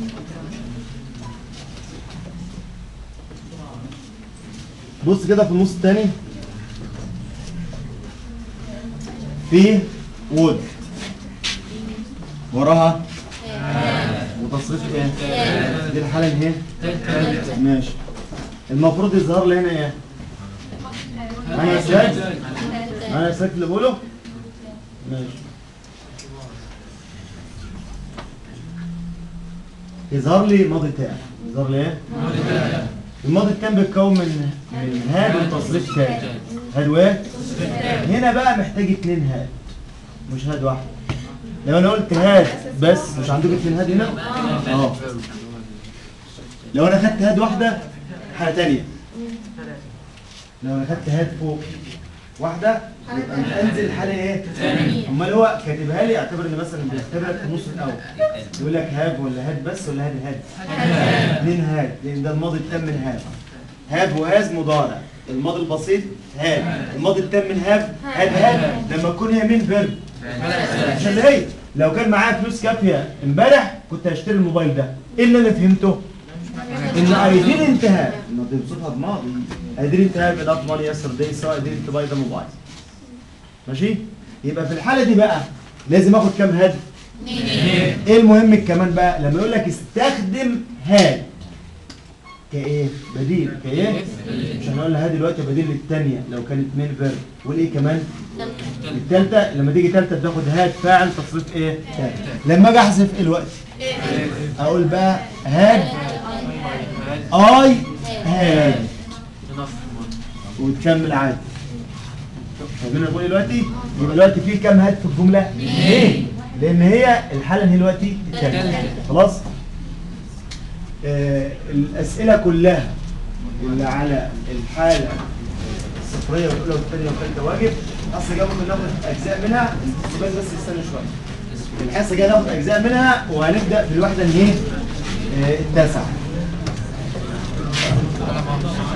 بص كده في النص التاني في وود وراها وتصريف ايه دي الحاله اللي هي ماشي المفروض يظهر لي هنا ايه انا اسلاك انا اسلاك اللي بقوله ماشي يظهر لي ماضي تام يظهر لي ايه الماضي التام بيتكون من من هاد وتصريف تام هاد وايه هنا بقى محتاج اتنين هاد مش هاد واحد لو انا قلت هاد بس مش عندكم اتنين هاد هنا اه لو انا خدت هاد واحده حاجه تانية لو انا خدت هاد فوق واحده يبقى انزل الحاله ايه امال هو كاتبها لي اعتبر ان مثلا بيختبرك في النص الاول يقول لك هاب ولا هاد بس ولا هاد هاد اتنين هاد لان ده الماضي التام من هاب هاب وهاز مضارع الماضي البسيط هاد الماضي التام من هاب هاد هاد لما تكون هي مين فيرب عشان هي لو كان معايا فلوس كافيه امبارح كنت هشتري الموبايل ده ايه اللي انا فهمته؟ ان ايدين انتهاء ما بيوصفها بماضي ايدين انتهاء بإضافة ماني يسترداي سواء ايدين تو باي ذا موبايل ماشي؟ يبقى في الحالة دي بقى لازم اخد كام هاد؟ ايه المهم كمان بقى لما يقول لك استخدم هاد كايه؟ بديل كايه؟ مش هنقول لها دلوقتي بديل للثانية لو كانت مين فيرب والايه كمان؟ الثالثة لما تيجي ثالثة بتاخد هاد فاعل تصريف ايه؟ تاني. لما اجي احذف ايه الوقت؟ اقول بقى هاد اي هاد وتكمل عادي فاهمين انا بقول دلوقتي يبقى دلوقتي في كام هاد في الجمله ليه لان هي الحاله اللي هي دلوقتي الثالثه خلاص آه الاسئله كلها اللي على الحاله الصفريه والاولى والثانيه والثالثه واجب اصل جاي ممكن ناخد اجزاء منها بس بس استنى شويه الحصه الجايه ناخد اجزاء منها وهنبدا في الوحده اللي هي آه، التاسعه